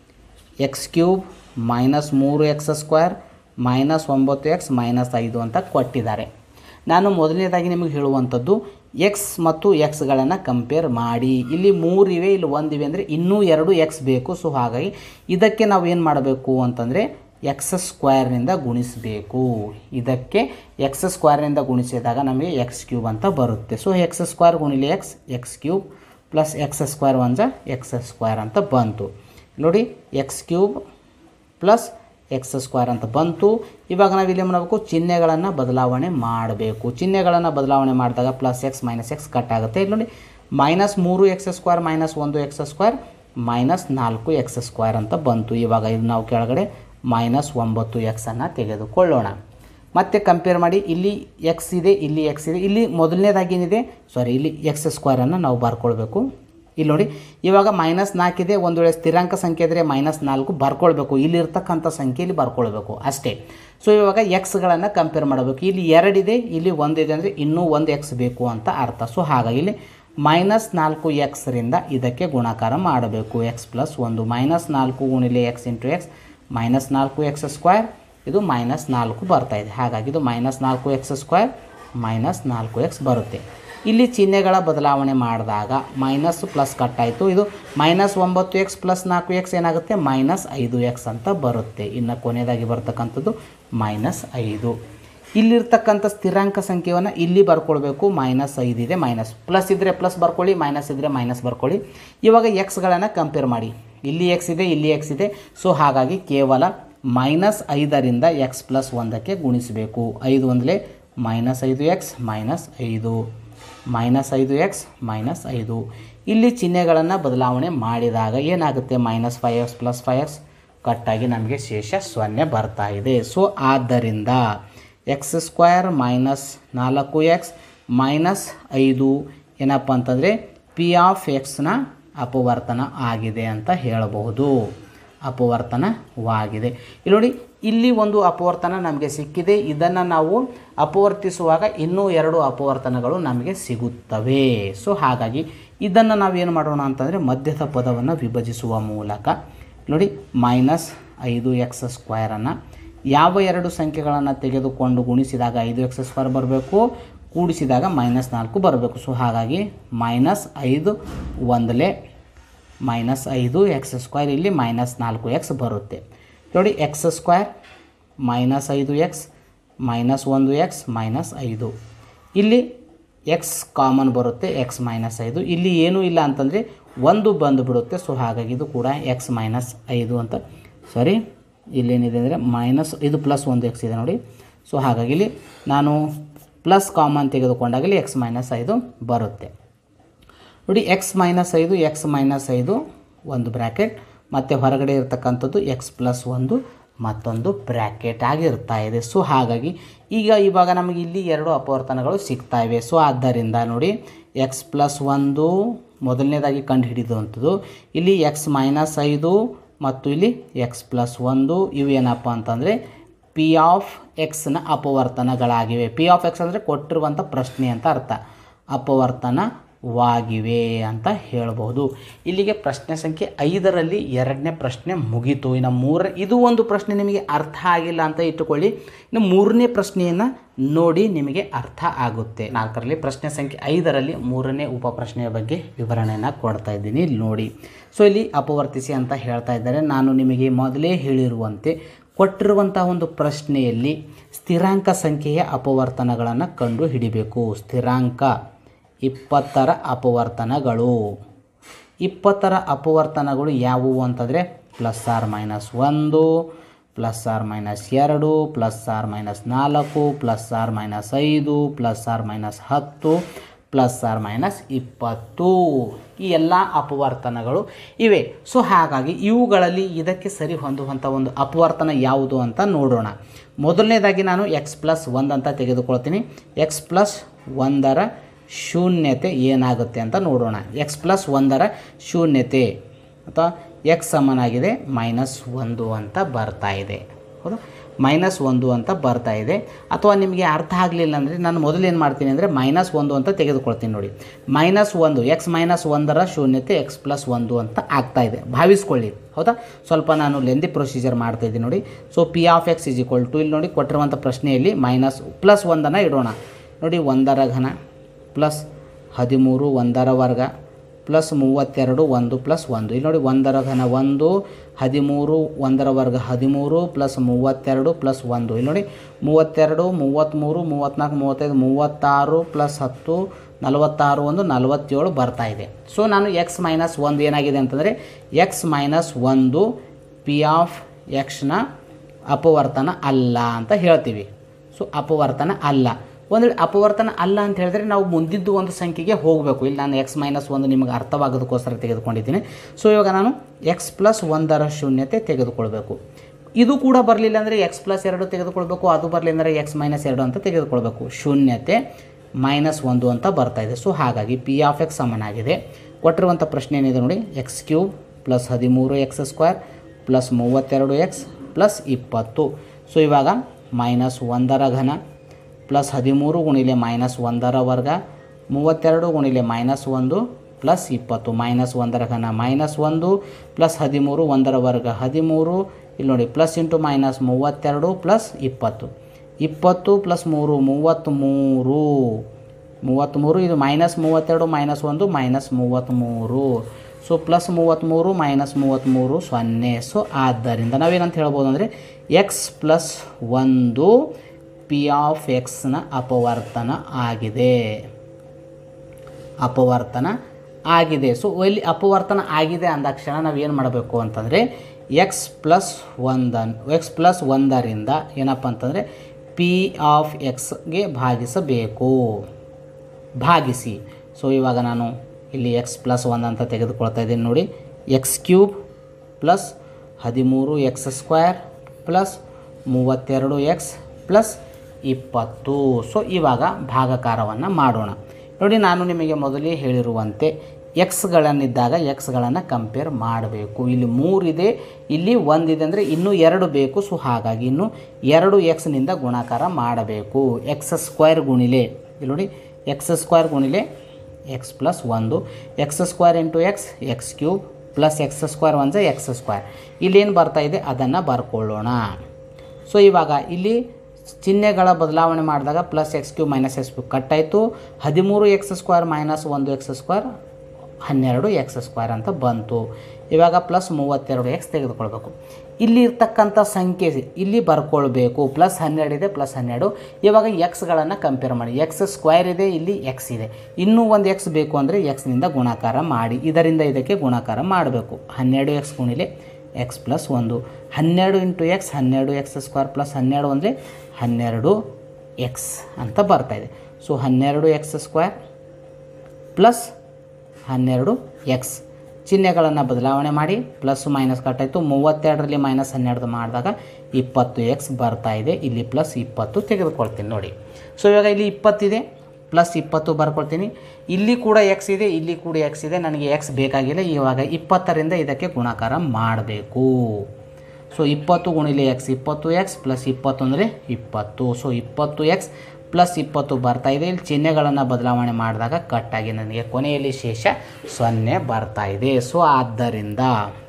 Speaker 1: ಎಕ್ಸ್ ಕ್ಯೂಬ್ ಮೈನಸ್ ಮೂರು ಎಕ್ಸ್ ಸ್ಕ್ವೇರ್ ಮೈನಸ್ ಒಂಬತ್ತು ಎಕ್ಸ್ ಮೈನಸ್ ಐದು ಅಂತ ಕೊಟ್ಟಿದ್ದಾರೆ ನಾನು ಮೊದಲನೇದಾಗಿ ನಿಮಗೆ ಹೇಳುವಂಥದ್ದು ಎಕ್ಸ್ ಮತ್ತು ಎಕ್ಸ್ಗಳನ್ನು ಕಂಪೇರ್ ಮಾಡಿ ಇಲ್ಲಿ ಮೂರಿವೆ ಇಲ್ಲಿ ಒಂದಿವೆ ಅಂದರೆ ಇನ್ನೂ ಎರಡು ಎಕ್ಸ್ ಬೇಕು ಸೊ ಹಾಗಾಗಿ ಇದಕ್ಕೆ ನಾವು ಏನು ಮಾಡಬೇಕು ಅಂತಂದರೆ ಎಕ್ಸ್ ಸ್ಕ್ವೇರ್ನಿಂದ ಗುಣಿಸಬೇಕು ಇದಕ್ಕೆ ಎಕ್ಸ್ ಸ್ಕ್ವೇರ್ನಿಂದ ಗುಣಿಸಿದಾಗ ನಮಗೆ ಎಕ್ಸ್ ಕ್ಯೂಬ್ ಅಂತ ಬರುತ್ತೆ ಸೊ ಎಕ್ಸ್ ಸ್ಕ್ವೇರ್ ಗುಣಿಲಿ x x cube plus x square ಒಂಜ ಎಕ್ಸ್ ಸ್ಕ್ವೇರ್ ಅಂತ ಬಂತು ನೋಡಿ x cube plus x square ಅಂತ ಬಂತು ಇವಾಗ ನಾವು ಇಲ್ಲಿ ಮಾಡಬೇಕು ಚಿಹ್ನೆಗಳನ್ನು ಬದಲಾವಣೆ ಮಾಡಬೇಕು ಚಿಹ್ನೆಗಳನ್ನು ಬದಲಾವಣೆ ಮಾಡಿದಾಗ plus x minus x cut ಆಗುತ್ತೆ ಇಲ್ಲಿ ನೋಡಿ ಮೈನಸ್ ಮೂರು ಎಕ್ಸ್ ಸ್ಕ್ವೇರ್ ಮೈನಸ್ ಒಂದು ಎಕ್ಸ್ ಸ್ಕ್ವೇರ್ ಮೈನಸ್ ನಾಲ್ಕು ಎಕ್ಸ್ ಸ್ಕ್ವೇರ್ ಅಂತ ಬಂತು ಇವಾಗ ಇದು ನಾವು ಕೆಳಗಡೆ ಮೈನಸ್ ಒಂಬತ್ತು ಎಕ್ಸನ್ನು ತೆಗೆದುಕೊಳ್ಳೋಣ ಮತ್ತೆ ಕಂಪೇರ್ ಮಾಡಿ ಇಲ್ಲಿ ಎಕ್ಸ್ ಇದೆ ಇಲ್ಲಿ ಎಕ್ಸ್ ಇದೆ ಇಲ್ಲಿ ಮೊದಲನೇದಾಗಿ ಏನಿದೆ ಸಾರಿ ಇಲ್ಲಿ ಎಕ್ಸ್ ಸ್ಕ್ವೇರನ್ನು ನಾವು ಬರ್ಕೊಳ್ಬೇಕು ಇಲ್ಲಿ ನೋಡಿ ಇವಾಗ ಮೈನಸ್ ನಾಲ್ಕಿದೆ ಒಂದು ವೇಳೆ ಸ್ಥಿರಾಂಕ ಸಂಖ್ಯೆ ಇದ್ದರೆ ಮೈನಸ್ ನಾಲ್ಕು ಬರ್ಕೊಳ್ಬೇಕು ಇಲ್ಲಿರ್ತಕ್ಕಂಥ ಸಂಖ್ಯೆಯಲ್ಲಿ ಬರ್ಕೊಳ್ಬೇಕು ಅಷ್ಟೇ ಸೊ ಇವಾಗ ಎಕ್ಸ್ಗಳನ್ನು ಕಂಪೇರ್ ಮಾಡಬೇಕು ಇಲ್ಲಿ ಎರಡಿದೆ ಇಲ್ಲಿ ಒಂದಿದೆ ಅಂದರೆ ಇನ್ನೂ ಒಂದು ಎಕ್ಸ್ ಬೇಕು ಅಂತ ಅರ್ಥ ಸೊ ಹಾಗಾಗಿ ಇಲ್ಲಿ ಮೈನಸ್ ನಾಲ್ಕು ಎಕ್ಸ್ರಿಂದ ಇದಕ್ಕೆ ಗುಣಾಕಾರ ಮಾಡಬೇಕು ಎಕ್ಸ್ ಪ್ಲಸ್ ಒಂದು ಮೈನಸ್ ನಾಲ್ಕು ಗುಣಿಲೆ ಎಕ್ಸ್ ಇಂಟು ಎಕ್ಸ್ ಮೈನಸ್ ನಾಲ್ಕು ಎಕ್ಸ್ ಸ್ಕ್ವೇರ್ ಇದು ಮೈನಸ್ ನಾಲ್ಕು ಬರ್ತಾ ಇದೆ ಹಾಗಾಗಿ ಇದು ಮೈನಸ್ ನಾಲ್ಕು ಎಕ್ಸ್ ಸ್ಕ್ವೇರ್ ಮೈನಸ್ ನಾಲ್ಕು ಎಕ್ಸ್ ಬರುತ್ತೆ ಇಲ್ಲಿ ಚಿಹ್ನೆಗಳ ಬದಲಾವಣೆ ಮಾಡಿದಾಗ ಮೈನಸ್ ಪ್ಲಸ್ ಕಟ್ ಆಯಿತು ಇದು ಮೈನಸ್ ಒಂಬತ್ತು ಎಕ್ಸ್ ಪ್ಲಸ್ ನಾಲ್ಕು ಎಕ್ಸ್ ಏನಾಗುತ್ತೆ ಮೈನಸ್ ಐದು ಎಕ್ಸ್ ಅಂತ ಬರುತ್ತೆ ಇನ್ನು ಕೊನೆಯದಾಗಿ ಬರ್ತಕ್ಕಂಥದ್ದು ಮೈನಸ್ ಐದು ಇಲ್ಲಿರ್ತಕ್ಕಂಥ ಸ್ಥಿರಾಂಕ ಸಂಖ್ಯೆಯನ್ನು ಇಲ್ಲಿ ಬರ್ಕೊಳ್ಬೇಕು ಮೈನಸ್ ಐದಿದೆ ಮೈನಸ್ ಪ್ಲಸ್ ಇದ್ದರೆ ಪ್ಲಸ್ ಬರ್ಕೊಳ್ಳಿ ಮೈನಸ್ ಇದ್ದರೆ ಮೈನಸ್ ಬರ್ಕೊಳ್ಳಿ ಇವಾಗ ಎಕ್ಸ್ಗಳನ್ನು ಕಂಪೇರ್ ಮಾಡಿ ಇಲ್ಲಿ ಎಕ್ಸ್ ಇದೆ ಇಲ್ಲಿ ಎಕ್ಸ್ ಇದೆ ಸೊ ಹಾಗಾಗಿ ಕೇವಲ ಮೈನಸ್ ಐದರಿಂದ ಎಕ್ಸ್ ಪ್ಲಸ್ ಒಂದಕ್ಕೆ ಗುಣಿಸಬೇಕು ಐದು ಒಂದಲೇ ಮೈನಸ್ ಐದು ಎಕ್ಸ್ ಮೈನಸ್ ಐದು ಮೈನಸ್ ಐದು ಎಕ್ಸ್ ಮೈನಸ್ ಐದು ಇಲ್ಲಿ ಚಿಹ್ನೆಗಳನ್ನು ಬದಲಾವಣೆ ಮಾಡಿದಾಗ ಏನಾಗುತ್ತೆ minus five x plus five x ಕಟ್ಟಾಗಿ ನಮಗೆ ಶೇಷ ಸೊನ್ನೆ ಬರ್ತಾ ಇದೆ ಸೊ ಆದ್ದರಿಂದ ಎಕ್ಸ್ ಸ್ಕ್ವೇರ್ ಮೈನಸ್ ನಾಲ್ಕು ಎಕ್ಸ್ ಮೈನಸ್ ಐದು ಏನಪ್ಪ ಅಂತಂದರೆ ಪಿ ಆಫ್ ಎಕ್ಸ್ನ ಅಪವರ್ತನ ಆಗಿದೆ ಅಂತ ಹೇಳಬಹುದು ಅಪವರ್ತನವಾಗಿದೆ ಇಲ್ಲಿ ನೋಡಿ ಇಲ್ಲಿ ಒಂದು ಅಪವರ್ತನ ನಮಗೆ ಸಿಕ್ಕಿದೆ ಇದನ್ನು ನಾವು ಅಪವರ್ತಿಸುವಾಗ ಇನ್ನೂ ಎರಡು ಅಪವರ್ತನಗಳು ನಮಗೆ ಸಿಗುತ್ತವೆ ಸೊ ಹಾಗಾಗಿ ಇದನ್ನು ನಾವೇನು ಮಾಡೋಣ ಅಂತಂದರೆ ಮಧ್ಯದ ಪದವನ್ನು ವಿಭಜಿಸುವ ಮೂಲಕ ನೋಡಿ ಮೈನಸ್ ಐದು ಎಕ್ಸ್ ಸ್ಕ್ವೇರನ್ನು ಯಾವ ಎರಡು ಸಂಖ್ಯೆಗಳನ್ನು ತೆಗೆದುಕೊಂಡು ಗುಣಿಸಿದಾಗ ಐದು ಎಕ್ಸ್ ಸ್ಕ್ವೇರ್ ಬರಬೇಕು ಕೂಡಿಸಿದಾಗ ಮೈನಸ್ ನಾಲ್ಕು ಬರಬೇಕು ಸೊ ಹಾಗಾಗಿ ಮೈನಸ್ ಐದು ಒಂದಲೇ ಮೈನಸ್ ಐದು ಎಕ್ಸ್ ಸ್ಕ್ವೇರ್ ಇಲ್ಲಿ ಮೈನಸ್ ನಾಲ್ಕು ಎಕ್ಸ್ ಬರುತ್ತೆ ನೋಡಿ ಎಕ್ಸ್ ಸ್ಕ್ವೇರ್ ಮೈನಸ್ ಐದು ಎಕ್ಸ್ ಮೈನಸ್ ಒಂದು ಎಕ್ಸ್ ಮೈನಸ್ ಐದು ಇಲ್ಲಿ ಎಕ್ಸ್ ಕಾಮನ್ ಬರುತ್ತೆ ಎಕ್ಸ್ ಮೈನಸ್ ಐದು ಇಲ್ಲಿ ಏನೂ ಇಲ್ಲ ಅಂತಂದರೆ ಒಂದು ಬಂದು ಬಿಡುತ್ತೆ ಸೊ ಹಾಗಾಗಿ ಇದು ಕೂಡ ಎಕ್ಸ್ ಮೈನಸ್ ಐದು ಅಂತ ಸಾರಿ ಇಲ್ಲೇನಿದೆ ಅಂದರೆ ಮೈನಸ್ ಇದು ಪ್ಲಸ್ ಒಂದು ಎಕ್ಸ್ ಇದೆ ನೋಡಿ ಸೊ ಹಾಗಾಗಿ ಇಲ್ಲಿ ನಾನು ಪ್ಲಸ್ ಕಾಮನ್ ತೆಗೆದುಕೊಂಡಾಗ ಇಲ್ಲಿ ಎಕ್ಸ್ ಮೈನಸ್ ಐದು ಬರುತ್ತೆ ನೋಡಿ ಎಕ್ಸ್ ಮೈನಸ್ ಐದು ಎಕ್ಸ್ ಮೈನಸ್ ಐದು ಒಂದು ಬ್ರ್ಯಾಕೆಟ್ ಮತ್ತು ಹೊರಗಡೆ ಇರತಕ್ಕಂಥದ್ದು ಎಕ್ಸ್ ಪ್ಲಸ್ ಒಂದು ಮತ್ತೊಂದು ಬ್ರ್ಯಾಕೆಟ್ ಆಗಿರ್ತಾ ಇದೆ ಸೊ ಹಾಗಾಗಿ ಈಗ ಇವಾಗ ನಮಗೆ ಇಲ್ಲಿ ಎರಡು ಅಪವರ್ತನಗಳು ಸಿಗ್ತಾ ಇವೆ ಸೊ ಆದ್ದರಿಂದ ನೋಡಿ ಎಕ್ಸ್ ಪ್ಲಸ್ ಒಂದು ಮೊದಲನೇದಾಗಿ ಕಂಡು ಹಿಡಿದಂಥದ್ದು ಇಲ್ಲಿ ಎಕ್ಸ್ ಮೈನಸ್ ಐದು ಮತ್ತು ಇಲ್ಲಿ ಎಕ್ಸ್ ಪ್ಲಸ್ ಒಂದು ಇವು ಏನಪ್ಪ ಅಂತಂದರೆ ಪಿ ಆಫ್ ಎಕ್ಸ್ನ ಅಪವರ್ತನಗಳಾಗಿವೆ ಪಿ ಆಫ್ ಎಕ್ಸ್ ಅಂದರೆ ಕೊಟ್ಟಿರುವಂಥ ಪ್ರಶ್ನೆ ಅಂತ ಅರ್ಥ ಅಪವರ್ತನವಾಗಿವೆ ಅಂತ ಹೇಳ್ಬೋದು ಇಲ್ಲಿಗೆ ಪ್ರಶ್ನೆ ಸಂಖ್ಯೆ ಐದರಲ್ಲಿ ಎರಡನೇ ಪ್ರಶ್ನೆ ಮುಗೀತು ಇನ್ನು ಮೂರ ಇದು ಒಂದು ಪ್ರಶ್ನೆ ನಿಮಗೆ ಅರ್ಥ ಆಗಿಲ್ಲ ಅಂತ ಇಟ್ಟುಕೊಳ್ಳಿ ಇನ್ನು ಮೂರನೇ ಪ್ರಶ್ನೆಯನ್ನು ನೋಡಿ ನಿಮಗೆ ಅರ್ಥ ಆಗುತ್ತೆ ನಾಲ್ಕರಲ್ಲಿ ಪ್ರಶ್ನೆ ಸಂಖ್ಯೆ ಐದರಲ್ಲಿ ಮೂರನೇ ಉಪ ಪ್ರಶ್ನೆಯ ಬಗ್ಗೆ ವಿವರಣೆಯನ್ನು ಕೊಡ್ತಾ ಇದ್ದೀನಿ ಇಲ್ಲಿ ನೋಡಿ ಸೊ ಇಲ್ಲಿ ಅಪವರ್ತಿಸಿ ಅಂತ ಹೇಳ್ತಾ ಇದ್ದಾರೆ ನಾನು ನಿಮಗೆ ಮೊದಲೇ ಹೇಳಿರುವಂತೆ ಕೊಟ್ಟಿರುವಂಥ ಒಂದು ಪ್ರಶ್ನೆಯಲ್ಲಿ ಸ್ಥಿರಾಂಕ ಸಂಖ್ಯೆಯ ಅಪವರ್ತನಗಳನ್ನು ಕಂಡು ಹಿಡಿಬೇಕು ಸ್ಥಿರಾಂಕ ಇಪ್ಪತ್ತರ ಅಪವರ್ತನಗಳು ಇಪ್ಪತ್ತರ ಅಪವರ್ತನಗಳು ಯಾವುವು ಅಂತಂದರೆ ಪ್ಲಸ್ ಆರ್ ಮೈನಸ್ ಒಂದು ಪ್ಲಸ್ ಆರ್ ಮೈನಸ್ ಎರಡು ಪ್ಲಸ್ ಆರ್ ಮೈನಸ್ ನಾಲ್ಕು ಪ್ಲಸ್ ಆರ್ ಮೈನಸ್ ಐದು ಪ್ಲಸ್ ಆರ್ ಮೈನಸ್ ಹತ್ತು ಪ್ಲಸ್ ಆರ್ ಮೈನಸ್ ಇಪ್ಪತ್ತು ಈ ಎಲ್ಲ ಅಪವರ್ತನಗಳು ಇವೆ ಸೊ ಹಾಗಾಗಿ ಇವುಗಳಲ್ಲಿ ಇದಕ್ಕೆ ಸರಿ ಹೊಂದುವಂಥ ಒಂದು ಅಪವರ್ತನ ಯಾವುದು ಅಂತ ನೋಡೋಣ ಮೊದಲನೇದಾಗಿ ನಾನು ಎಕ್ಸ್ ಪ್ಲಸ್ ಒಂದು ಅಂತ ತೆಗೆದುಕೊಳ್ತೀನಿ ಎಕ್ಸ್ ಪ್ಲಸ್ ಒಂದರ ಶೂನ್ಯತೆ ಏನಾಗುತ್ತೆ ಅಂತ ನೋಡೋಣ ಎಕ್ಸ್ ಪ್ಲಸ್ ಒಂದರ ಶೂನ್ಯತೆ ಅಥವಾ ಎಕ್ಸ್ ಸಮನಾಗಿದೆ ಮೈನಸ್ ಒಂದು ಅಂತ ಬರ್ತಾ ಇದೆ ಹೌದು ಮೈನಸ್ ಒಂದು ಅಂತ ಬರ್ತಾ ಇದೆ ಅಥವಾ ನಿಮಗೆ ಅರ್ಥ ಆಗಲಿಲ್ಲ ಅಂದರೆ ನಾನು ಮೊದಲು ಏನು ಮಾಡ್ತೀನಿ ಅಂದರೆ ಮೈನಸ್ ಒಂದು ಅಂತ ತೆಗೆದುಕೊಳ್ತೀನಿ ನೋಡಿ ಮೈನಸ್ ಒಂದು ಎಕ್ಸ್ ಮೈನಸ್ ಒಂದರ ಶೂನ್ಯತೆ ಎಕ್ಸ್ ಪ್ಲಸ್ ಒಂದು ಅಂತ ಆಗ್ತಾ ಇದೆ ಭಾವಿಸ್ಕೊಳ್ಳಿ ಹೌದಾ ಸ್ವಲ್ಪ ನಾನು ಲೆಂದಿ ಪ್ರೊಸೀಜರ್ ಮಾಡ್ತಾ ಇದ್ದೀನಿ ನೋಡಿ so P of x is equal to ಇಲ್ಲಿ ನೋಡಿ ಕೊಟ್ಟಿರುವಂಥ ಪ್ರಶ್ನೆಯಲ್ಲಿ ಮೈನಸ್ ಪ್ಲಸ್ ಒಂದನ್ನು ಇಡೋಣ ನೋಡಿ ಒಂದರ ಘನ ಪ್ಲಸ್ ಹದಿಮೂರು ಒಂದರ ವರ್ಗ ಪ್ಲಸ್ ಮೂವತ್ತೆರಡು ಒಂದು ಪ್ಲಸ್ ಒಂದು ಇಲ್ಲಿ ನೋಡಿ ಒಂದರ ಘನ ಒಂದು ಹದಿಮೂರು ಒಂದರ ವರ್ಗ ಹದಿಮೂರು ಪ್ಲಸ್ ಮೂವತ್ತೆರಡು ಪ್ಲಸ್ ಒಂದು ಇಲ್ಲಿ ನೋಡಿ ಮೂವತ್ತೆರಡು ಮೂವತ್ತ್ಮೂರು ಮೂವತ್ತ್ನಾಲ್ಕು ಮೂವತ್ತೈದು ಮೂವತ್ತಾರು ಪ್ಲಸ್ ಹತ್ತು ನಲವತ್ತಾರು ಒಂದು ನಲವತ್ತೇಳು ಬರ್ತಾ ಇದೆ ಸೊ ನಾನು ಎಕ್ಸ್ ಮೈನಸ್ ಒಂದು ಏನಾಗಿದೆ ಅಂತಂದರೆ ಎಕ್ಸ್ ಮೈನಸ್ ಒಂದು ಪಿ ಆಫ್ ಎಕ್ಸ್ನ ಅಪವರ್ತನ ಅಲ್ಲ ಅಂತ ಹೇಳ್ತೀವಿ ಸೊ ಅಪವರ್ತನ ಅಲ್ಲ ಒಂದು ವೇಳೆ ಅಪವರ್ತನ ಅಲ್ಲ ಅಂತ ಹೇಳಿದ್ರೆ ನಾವು ಮುಂದಿದ್ದು ಒಂದು ಸಂಖ್ಯೆಗೆ ಹೋಗಬೇಕು ಇಲ್ಲಿ ನಾನು ಎಕ್ಸ್ ಮೈನಸ್ ಒಂದು ನಿಮಗೆ ಅರ್ಥವಾಗೋದಕ್ಕೋಸ್ಕರ ತೆಗೆದುಕೊಂಡಿದ್ದೀನಿ ಸೊ ಇವಾಗ ನಾನು ಎಕ್ಸ್ ಪ್ಲಸ್ ಒಂದರ ಶೂನ್ಯತೆ ತೆಗೆದುಕೊಳ್ಬೇಕು ಇದು ಕೂಡ ಬರಲಿಲ್ಲ ಅಂದರೆ ಎಕ್ಸ್ ಪ್ಲಸ್ ಎರಡು ತೆಗೆದುಕೊಳ್ಬೇಕು ಅದು ಬರಲಿಲ್ಲ ಅಂದರೆ ಎಕ್ಸ್ ಮೈನಸ್ ಎರಡು ಅಂತ ತೆಗೆದುಕೊಳ್ಬೇಕು ಶೂನ್ಯತೆ ಮೈನಸ್ ಒಂದು ಅಂತ ಬರ್ತಾ ಇದೆ ಸೊ ಹಾಗಾಗಿ ಪಿ ಆಫ್ ಎಕ್ಸ್ ಸಮನಾಗಿದೆ ಕೊಟ್ಟಿರುವಂಥ ಪ್ರಶ್ನೆ ಏನಿದೆ ನೋಡಿ ಎಕ್ಸ್ ಕ್ಯೂಬ್ ಪ್ಲಸ್ ಹದಿಮೂರು ಎಕ್ಸ್ ಸ್ಕ್ವೇರ್ ಪ್ಲಸ್ ಮೂವತ್ತೆರಡು ಎಕ್ಸ್ ಪ್ಲಸ್ ಇಪ್ಪತ್ತು ಸೊ ಇವಾಗ ಮೈನಸ್ ಒಂದರ ಘನ ಪ್ಲಸ್ ಹದಿಮೂರು ಗುಣಿಲೆ ಮೈನಸ್ ಒಂದರ ವರ್ಗ ಮೂವತ್ತೆರಡು ಗುಣಿಲೆ ಮೈನಸ್ ಒಂದು ಪ್ಲಸ್ ಇಪ್ಪತ್ತು ಮೈನಸ್ ಒಂದರ ಘನ ಮೈನಸ್ ಒಂದು ಪ್ಲಸ್ ಹದಿಮೂರು ಒಂದರ ವರ್ಗ ಹದಿಮೂರು ಇಲ್ಲಿ ನೋಡಿ ಪ್ಲಸ್ ಇಂಟು ಮೈನಸ್ ಮೂವತ್ತೆರಡು ಪ್ಲಸ್ ಇಪ್ಪತ್ತು ಇಪ್ಪತ್ತು ಪ್ಲಸ್ ಮೂರು ಮೂವತ್ತ್ಮೂರು ಮೂವತ್ತ್ಮೂರು ಇದು ಮೈನಸ್ ಮೂವತ್ತೆರಡು ಮೈನಸ್ ಒಂದು ಮೈನಸ್ ಮೂವತ್ತ್ಮೂರು ಸೊ ಪ್ಲಸ್ ಮೂವತ್ತ್ಮೂರು ಮೈನಸ್ ಮೂವತ್ತ್ಮೂರು ಸೊನ್ನೆ ಸೊ ಆದ್ದರಿಂದ ನಾವೇನಂತ ಹೇಳ್ಬೋದು ಅಂದರೆ ಎಕ್ಸ್ ಪ್ಲಸ್ ಒಂದು ಪಿ ಆಫ್ ಎಕ್ಸ್ನ ಅಪವರ್ತನ ಆಗಿದೆ ಅಪವರ್ತನ ಆಗಿದೆ ಸೊ ಇಲ್ಲಿ ಅಪವರ್ತನ ಆಗಿದೆ ಅಂದಾಕ್ಷಣ ನಾವು ಏನು ಮಾಡಬೇಕು ಅಂತಂದರೆ ಎಕ್ಸ್ ಪ್ಲಸ್ ಒಂದನ್ನು ಎಕ್ಸ್ ಪ್ಲಸ್ ಒಂದರಿಂದ ಏನಪ್ಪ ಅಂತಂದರೆ ಪಿ ಆಫ್ ಎಕ್ಸ್ಗೆ ಭಾಗಿಸಬೇಕು ಭಾಗಿಸಿ ಸೊ ಇವಾಗ ನಾನು ಇಲ್ಲಿ ಎಕ್ಸ್ ಪ್ಲಸ್ ಒನ್ ಅಂತ ತೆಗೆದುಕೊಳ್ತಾ ಇದ್ದೀನಿ ನೋಡಿ ಎಕ್ಸ್ ಕ್ಯೂಬ್ ಪ್ಲಸ್ ಹದಿಮೂರು ಎಕ್ಸ್ ಸ್ಕ್ವೇರ್ ಪ್ಲಸ್ ಮೂವತ್ತೆರಡು ಎಕ್ಸ್ ಪ್ಲಸ್ ಇಪ್ಪತ್ತು ಸೊ ಇವಾಗ ಭಾಗಕಾರವನ್ನು ಮಾಡೋಣ ನೋಡಿ ನಾನು ನಿಮಗೆ ಮೊದಲೇ ಹೇಳಿರುವಂತೆ ಎಕ್ಸ್ಗಳನ್ನಿದ್ದಾಗ ಎಕ್ಸ್ಗಳನ್ನು ಕಂಪೇರ್ ಮಾಡಬೇಕು ಇಲ್ಲಿ ಮೂರಿದೆ ಇಲ್ಲಿ ಒಂದಿದೆ ಅಂದರೆ ಇನ್ನೂ ಎರಡು ಬೇಕು ಸೊ ಹಾಗಾಗಿ ಇನ್ನು ಎರಡು ಎಕ್ಸ್ನಿಂದ ಗುಣಾಕಾರ ಮಾಡಬೇಕು ಎಕ್ಸ್ ಸ್ಕ್ವೇರ್ ಗುಣಿಲೆ ಇಲ್ಲಿ ನೋಡಿ ಎಕ್ಸ್ ಸ್ಕ್ವೇರ್ ಗುಣಿಲೆ ಎಕ್ಸ್ ಪ್ಲಸ್ ಒಂದು x square into x x cube plus x square one ಜ ಎಕ್ಸ್ ಸ್ಕ್ವೇರ್ ಇಲ್ಲೇನು ಬರ್ತಾ ಇದೆ ಅದನ್ನು ಬರ್ಕೊಳ್ಳೋಣ ಸೊ ಇವಾಗ ಇಲ್ಲಿ ಚಿಹ್ನೆಗಳ ಬದಲಾವಣೆ ಮಾಡಿದಾಗ plus x cube minus x cube ಕಟ್ಟಾಯಿತು ಹದಿಮೂರು ಎಕ್ಸ್ ಸ್ಕ್ವೇರ್ ಮೈನಸ್ ಒಂದು ಎಕ್ಸ್ ಸ್ಕ್ವೇರ್ ಹನ್ನೆರಡು ಎಕ್ಸ್ ಸ್ಕ್ವೇರ್ ಅಂತ ಬಂತು ಇವಾಗ ಪ್ಲಸ್ ಮೂವತ್ತೆರಡು ಎಕ್ಸ್ ತೆಗೆದುಕೊಳ್ಬೇಕು ಇಲ್ಲಿ ಇರ್ತಕ್ಕಂಥ ಸಂಖ್ಯೆ ಇಲ್ಲಿ ಬರ್ಕೊಳ್ಬೇಕು ಪ್ಲಸ್ ಹನ್ನೆರಡು ಇದೆ ಪ್ಲಸ್ ಹನ್ನೆರಡು ಇವಾಗ ಎಕ್ಸ್ಗಳನ್ನು ಕಂಪೇರ್ ಮಾಡಿ ಎಕ್ಸ್ ಸ್ಕ್ವೇರ್ ಇದೆ ಇಲ್ಲಿ ಎಕ್ಸ್ ಇದೆ ಇನ್ನೂ ಒಂದು ಎಕ್ಸ್ ಬೇಕು ಅಂದರೆ ಎಕ್ಸ್ನಿಂದ ಗುಣಾಕಾರ ಮಾಡಿ ಇದರಿಂದ ಇದಕ್ಕೆ ಗುಣಾಕಾರ ಮಾಡಬೇಕು ಹನ್ನೆರಡು ಎಕ್ಸ್ ಗುಣಿಲೆ ಎಕ್ಸ್ ಪ್ಲಸ್ ಒಂದು ಹನ್ನೆರಡು ಇಂಟು ಎಕ್ಸ್ ಹನ್ನೆರಡು ಎಕ್ಸ್ ಸ್ಕ್ವೇರ್ ಪ್ಲಸ್ ಹನ್ನೆರಡು ಅಂದರೆ ಹನ್ನೆರಡು ಎಕ್ಸ್ ಅಂತ ಬರ್ತಾ ಇದೆ ಸೊ ಹನ್ನೆರಡು ಎಕ್ಸ್ ಸ್ಕ್ವೇರ್ ಪ್ಲಸ್ ಹನ್ನೆರಡು ಎಕ್ಸ್ ಚಿಹ್ನೆಗಳನ್ನು ಬದಲಾವಣೆ ಮಾಡಿ ಪ್ಲಸ್ ಮೈನಸ್ ಕಟ್ಟಾಯಿತು ಮೂವತ್ತೆರಡರಲ್ಲಿ ಮೈನಸ್ ಹನ್ನೆರಡು ಮಾಡಿದಾಗ ಇಪ್ಪತ್ತು ಎಕ್ಸ್ ಬರ್ತಾ ಇದೆ ಇಲ್ಲಿ ಪ್ಲಸ್ ಇಪ್ಪತ್ತು ತೆಗೆದುಕೊಳ್ತೀನಿ ನೋಡಿ ಸೊ ಇವಾಗ ಇಲ್ಲಿ ಇಪ್ಪತ್ತಿದೆ ಪ್ಲಸ್ ಇಪ್ಪತ್ತು ಬರ್ಕೊಳ್ತೀನಿ ಇಲ್ಲಿ ಕೂಡ ಎಕ್ಸ್ ಇದೆ ಇಲ್ಲಿ ಕೂಡ ಎಕ್ಸ್ ಇದೆ ನನಗೆ ಎಕ್ಸ್ ಬೇಕಾಗಿಲ್ಲ ಇವಾಗ ಇಪ್ಪತ್ತರಿಂದ ಇದಕ್ಕೆ ಗುಣಾಕಾರ ಮಾಡಬೇಕು ಸೊ ಇಪ್ಪತ್ತು ಗುಣಿಲೆ ಎಕ್ಸ್ ಇಪ್ಪತ್ತು ಎಕ್ಸ್ ಪ್ಲಸ್ ಇಪ್ಪತ್ತು ಅಂದರೆ ಇಪ್ಪತ್ತು ಸೊ ಇಪ್ಪತ್ತು ಎಕ್ಸ್ ಪ್ಲಸ್ ಇಪ್ಪತ್ತು ಬರ್ತಾ ಇದೆ ಇಲ್ಲಿ ಚಿಹ್ನೆಗಳನ್ನು ಬದಲಾವಣೆ ಮಾಡಿದಾಗ ಕಟ್ಟಾಗಿ ನನಗೆ ಕೊನೆಯಲ್ಲಿ ಶೇಷ ಸೊನ್ನೆ ಬರ್ತಾ ಇದೆ ಸೊ ಆದ್ದರಿಂದ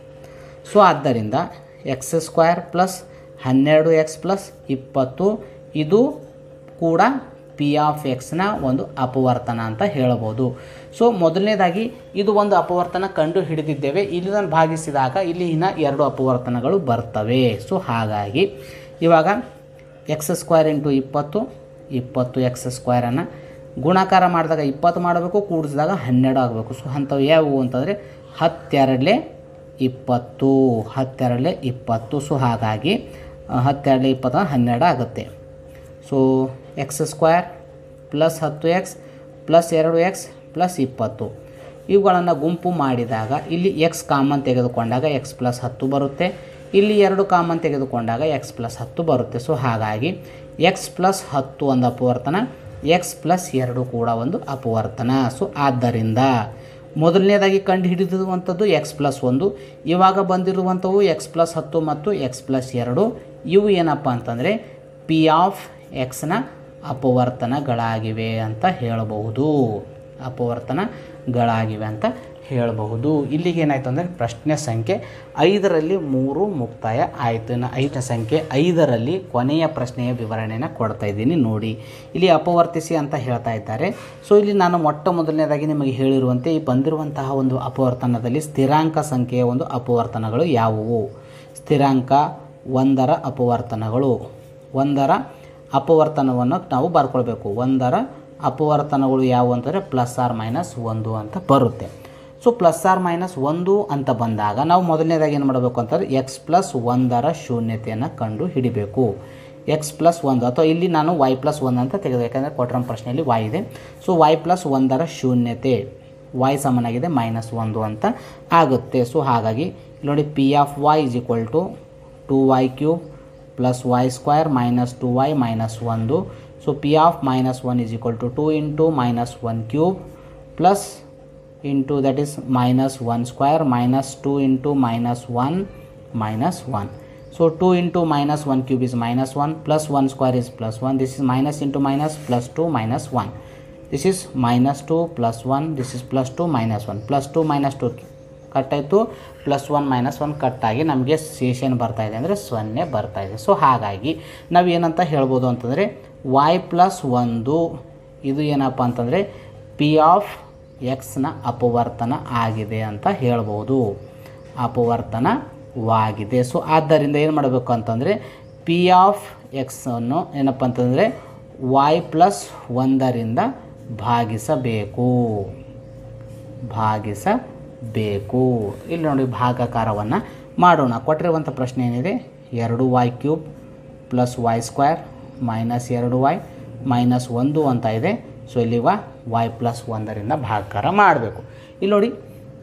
Speaker 1: ಸೊ ಆದ್ದರಿಂದ ಎಕ್ಸ್ ಸ್ಕ್ವೇರ್ ಪ್ಲಸ್ ಹನ್ನೆರಡು ಎಕ್ಸ್ ಪ್ಲಸ್ ಇಪ್ಪತ್ತು ಇದು ಕೂಡ ಪಿ ಆಫ್ ಎಕ್ಸ್ನ ಒಂದು ಅಪವರ್ತನ ಅಂತ ಹೇಳ್ಬೋದು ಸೊ ಮೊದಲನೇದಾಗಿ ಇದು ಒಂದು ಅಪವರ್ತನ ಕಂಡು ಹಿಡಿದಿದ್ದೇವೆ ಇದನ್ನು ಭಾಗಿಸಿದಾಗ ಇಲ್ಲಿ ಇನ್ನು ಎರಡು ಅಪವರ್ತನಗಳು ಬರ್ತವೆ ಸೊ ಹಾಗಾಗಿ ಇವಾಗ ಎಕ್ಸ್ ಸ್ಕ್ವೇರ್ ಇಂಟು ಇಪ್ಪತ್ತು ಇಪ್ಪತ್ತು ಎಕ್ಸ್ ಸ್ಕ್ವೇರನ್ನು ಗುಣಾಕಾರ ಮಾಡಿದಾಗ ಇಪ್ಪತ್ತು ಮಾಡಬೇಕು ಕೂಡಿಸಿದಾಗ ಹನ್ನೆರಡು ಆಗಬೇಕು ಸೊ ಅಂಥವು ಯಾವುವು ಅಂತಂದರೆ ಹತ್ತೆರಡಲೆ ಇಪ್ಪತ್ತು ಹತ್ತೆರಡಲೆ ಇಪ್ಪತ್ತು ಸೊ ಹಾಗಾಗಿ ಆ, ಹತ್ತೆರಡಲೆ ಇಪ್ಪತ್ತು ಹನ್ನೆರಡು ಆಗುತ್ತೆ ಸೊ ಎಕ್ಸ್ ಸ್ಕ್ವೇರ್ ಪ್ಲಸ್ ಹತ್ತು ಎಕ್ಸ್ ಪ್ಲಸ್ ಎರಡು ಎಕ್ಸ್ ಪ್ಲಸ್ ಇಪ್ಪತ್ತು ಇವುಗಳನ್ನು ಗುಂಪು ಮಾಡಿದಾಗ ಇಲ್ಲಿ ಎಕ್ಸ್ ಕಾಮನ್ ತೆಗೆದುಕೊಂಡಾಗ ಎಕ್ಸ್ ಪ್ಲಸ್ ಹತ್ತು ಬರುತ್ತೆ ಇಲ್ಲಿ ಎರಡು ಕಾಮನ್ ತೆಗೆದುಕೊಂಡಾಗ ಎಕ್ಸ್ ಪ್ಲಸ್ ಹತ್ತು ಬರುತ್ತೆ ಸೊ ಹಾಗಾಗಿ ಎಕ್ಸ್ ಪ್ಲಸ್ ಹತ್ತು ಒಂದು ಅಪವರ್ತನ ಎಕ್ಸ್ ಪ್ಲಸ್ ಎರಡು ಕೂಡ ಒಂದು ಅಪವರ್ತನ ಸೊ ಆದ್ದರಿಂದ ಮೊದಲನೇದಾಗಿ ಕಂಡು ಹಿಡಿದಿರುವಂಥದ್ದು ಎಕ್ಸ್ ಪ್ಲಸ್ ಒಂದು ಇವಾಗ ಬಂದಿರುವಂಥವು ಎಕ್ಸ್ ಪ್ಲಸ್ ಹತ್ತು ಮತ್ತು ಎಕ್ಸ್ ಪ್ಲಸ್ ಎರಡು ಇವು ಏನಪ್ಪ ಅಂತಂದರೆ ಪಿ ಆಫ್ ಎಕ್ಸ್ನ ಅಪವರ್ತನಗಳಾಗಿವೆ ಅಂತ ಹೇಳಬಹುದು ಅಪವರ್ತನಗಳಾಗಿವೆ ಅಂತ ಹೇಳಬಹುದು ಇಲ್ಲಿಗೆ ಏನಾಯಿತು ಅಂದರೆ ಪ್ರಶ್ನೆ ಸಂಖ್ಯೆ ಐದರಲ್ಲಿ ಮೂರು ಮುಕ್ತಾಯ ಆಯಿತು ಇನ್ನು ಐದನೇ ಸಂಖ್ಯೆ ಐದರಲ್ಲಿ ಕೊನೆಯ ಪ್ರಶ್ನೆಯ ವಿವರಣೆಯನ್ನು ಕೊಡ್ತಾ ಇದ್ದೀನಿ ನೋಡಿ ಇಲ್ಲಿ ಅಪವರ್ತಿಸಿ ಅಂತ ಹೇಳ್ತಾ ಇದ್ದಾರೆ ಸೊ ಇಲ್ಲಿ ನಾನು ಮೊಟ್ಟ ಮೊದಲನೇದಾಗಿ ನಿಮಗೆ ಹೇಳಿರುವಂತೆ ಈ ಬಂದಿರುವಂತಹ ಒಂದು ಅಪವರ್ತನದಲ್ಲಿ ಸ್ಥಿರಾಂಕ ಸಂಖ್ಯೆಯ ಒಂದು ಅಪವರ್ತನಗಳು ಯಾವುವು ಸ್ಥಿರಾಂಕ ಒಂದರ ಅಪವರ್ತನಗಳು ಒಂದರ ಅಪವರ್ತನವನ್ನು ನಾವು ಬರ್ಕೊಳ್ಬೇಕು ಒಂದರ ಅಪವರ್ತನಗಳು ಯಾವುವು ಅಂತಂದರೆ ಪ್ಲಸ್ ಆರ್ ಮೈನಸ್ ಒಂದು ಅಂತ ಬರುತ್ತೆ ಸೊ ಪ್ಲಸ್ ಆರ್ ಮೈನಸ್ ಒಂದು ಅಂತ ಬಂದಾಗ ನಾವು ಮೊದಲನೇದಾಗಿ ಏನು ಮಾಡಬೇಕು ಅಂತಂದರೆ ಎಕ್ಸ್ ಪ್ಲಸ್ ಒಂದರ ಶೂನ್ಯತೆಯನ್ನು ಕಂಡು ಹಿಡಿಬೇಕು ಎಕ್ಸ್ ಪ್ಲಸ್ ಒಂದು ಅಥವಾ ಇಲ್ಲಿ ನಾನು ವೈ ಪ್ಲಸ್ ಒಂದು ಅಂತ ತೆಗೆದು ಯಾಕಂದರೆ ಕೊಟ್ರಮ್ ಪ್ರಶ್ನೆಯಲ್ಲಿ ವೈ ಇದೆ ಸೊ ವೈ ಪ್ಲಸ್ ಒಂದರ ಶೂನ್ಯತೆ ವೈ ಸಮನಾಗಿದೆ ಮೈನಸ್ ಒಂದು ಅಂತ ಆಗುತ್ತೆ ಸೊ ಹಾಗಾಗಿ ಇಲ್ಲಿ ನೋಡಿ P of y is equal to two y cube plus y square minus two y minus ಒಂದು so P of minus one is equal to two into minus one cube plus into that is minus one square minus two into minus one minus one so two into minus one cube is minus one plus one square is plus one this is minus into minus plus two minus one this is minus two plus one this is plus two minus one plus two minus two ಕಟ್ಟಾಯಿತು plus one minus one ಕಟ್ಟಾಗಿ ನಮಗೆ ಶೇಷನ್ ಬರ್ತಾ ಇದೆ ಅಂದರೆ ಸೊನ್ನೆ ಬರ್ತಾ ಇದೆ so ಹಾಗಾಗಿ ನಾವು ಏನಂತ ಹೇಳ್ಬೋದು ಅಂತಂದರೆ ವೈ ಪ್ಲಸ್ ಒಂದು ಇದು ಏನಪ್ಪ ಅಂತಂದರೆ ಪಿ ಆಫ್ ಎಕ್ಸ್ನ ಅಪವರ್ತನ ಆಗಿದೆ ಅಂತ ಹೇಳ್ಬೋದು ಅಪವರ್ತನವಾಗಿದೆ ಸೊ ಆದ್ದರಿಂದ ಏನು ಮಾಡಬೇಕು ಅಂತಂದರೆ ಪಿ ಆಫ್ ಎಕ್ಸನ್ನು ಏನಪ್ಪ ಅಂತಂದರೆ ವೈ ಪ್ಲಸ್ ಒಂದರಿಂದ ಭಾಗಿಸಬೇಕು ಭಾಗಿಸಬೇಕು ಇಲ್ಲಿ ನೋಡಿ ಭಾಗಾಕಾರವನ್ನು ಮಾಡೋಣ ಕೊಟ್ಟಿರುವಂಥ ಪ್ರಶ್ನೆ ಏನಿದೆ ಎರಡು y cube plus y square minus ಎರಡು ವೈ ಮೈನಸ್ ಒಂದು ಅಂತ ಇದೆ ಸೊ ಇಲ್ಲಿ ವೈ ಪ್ಲಸ್ ಒಂದರಿಂದ ಭಾಗಾಕಾರ ಮಾಡಬೇಕು ಇಲ್ಲಿ ನೋಡಿ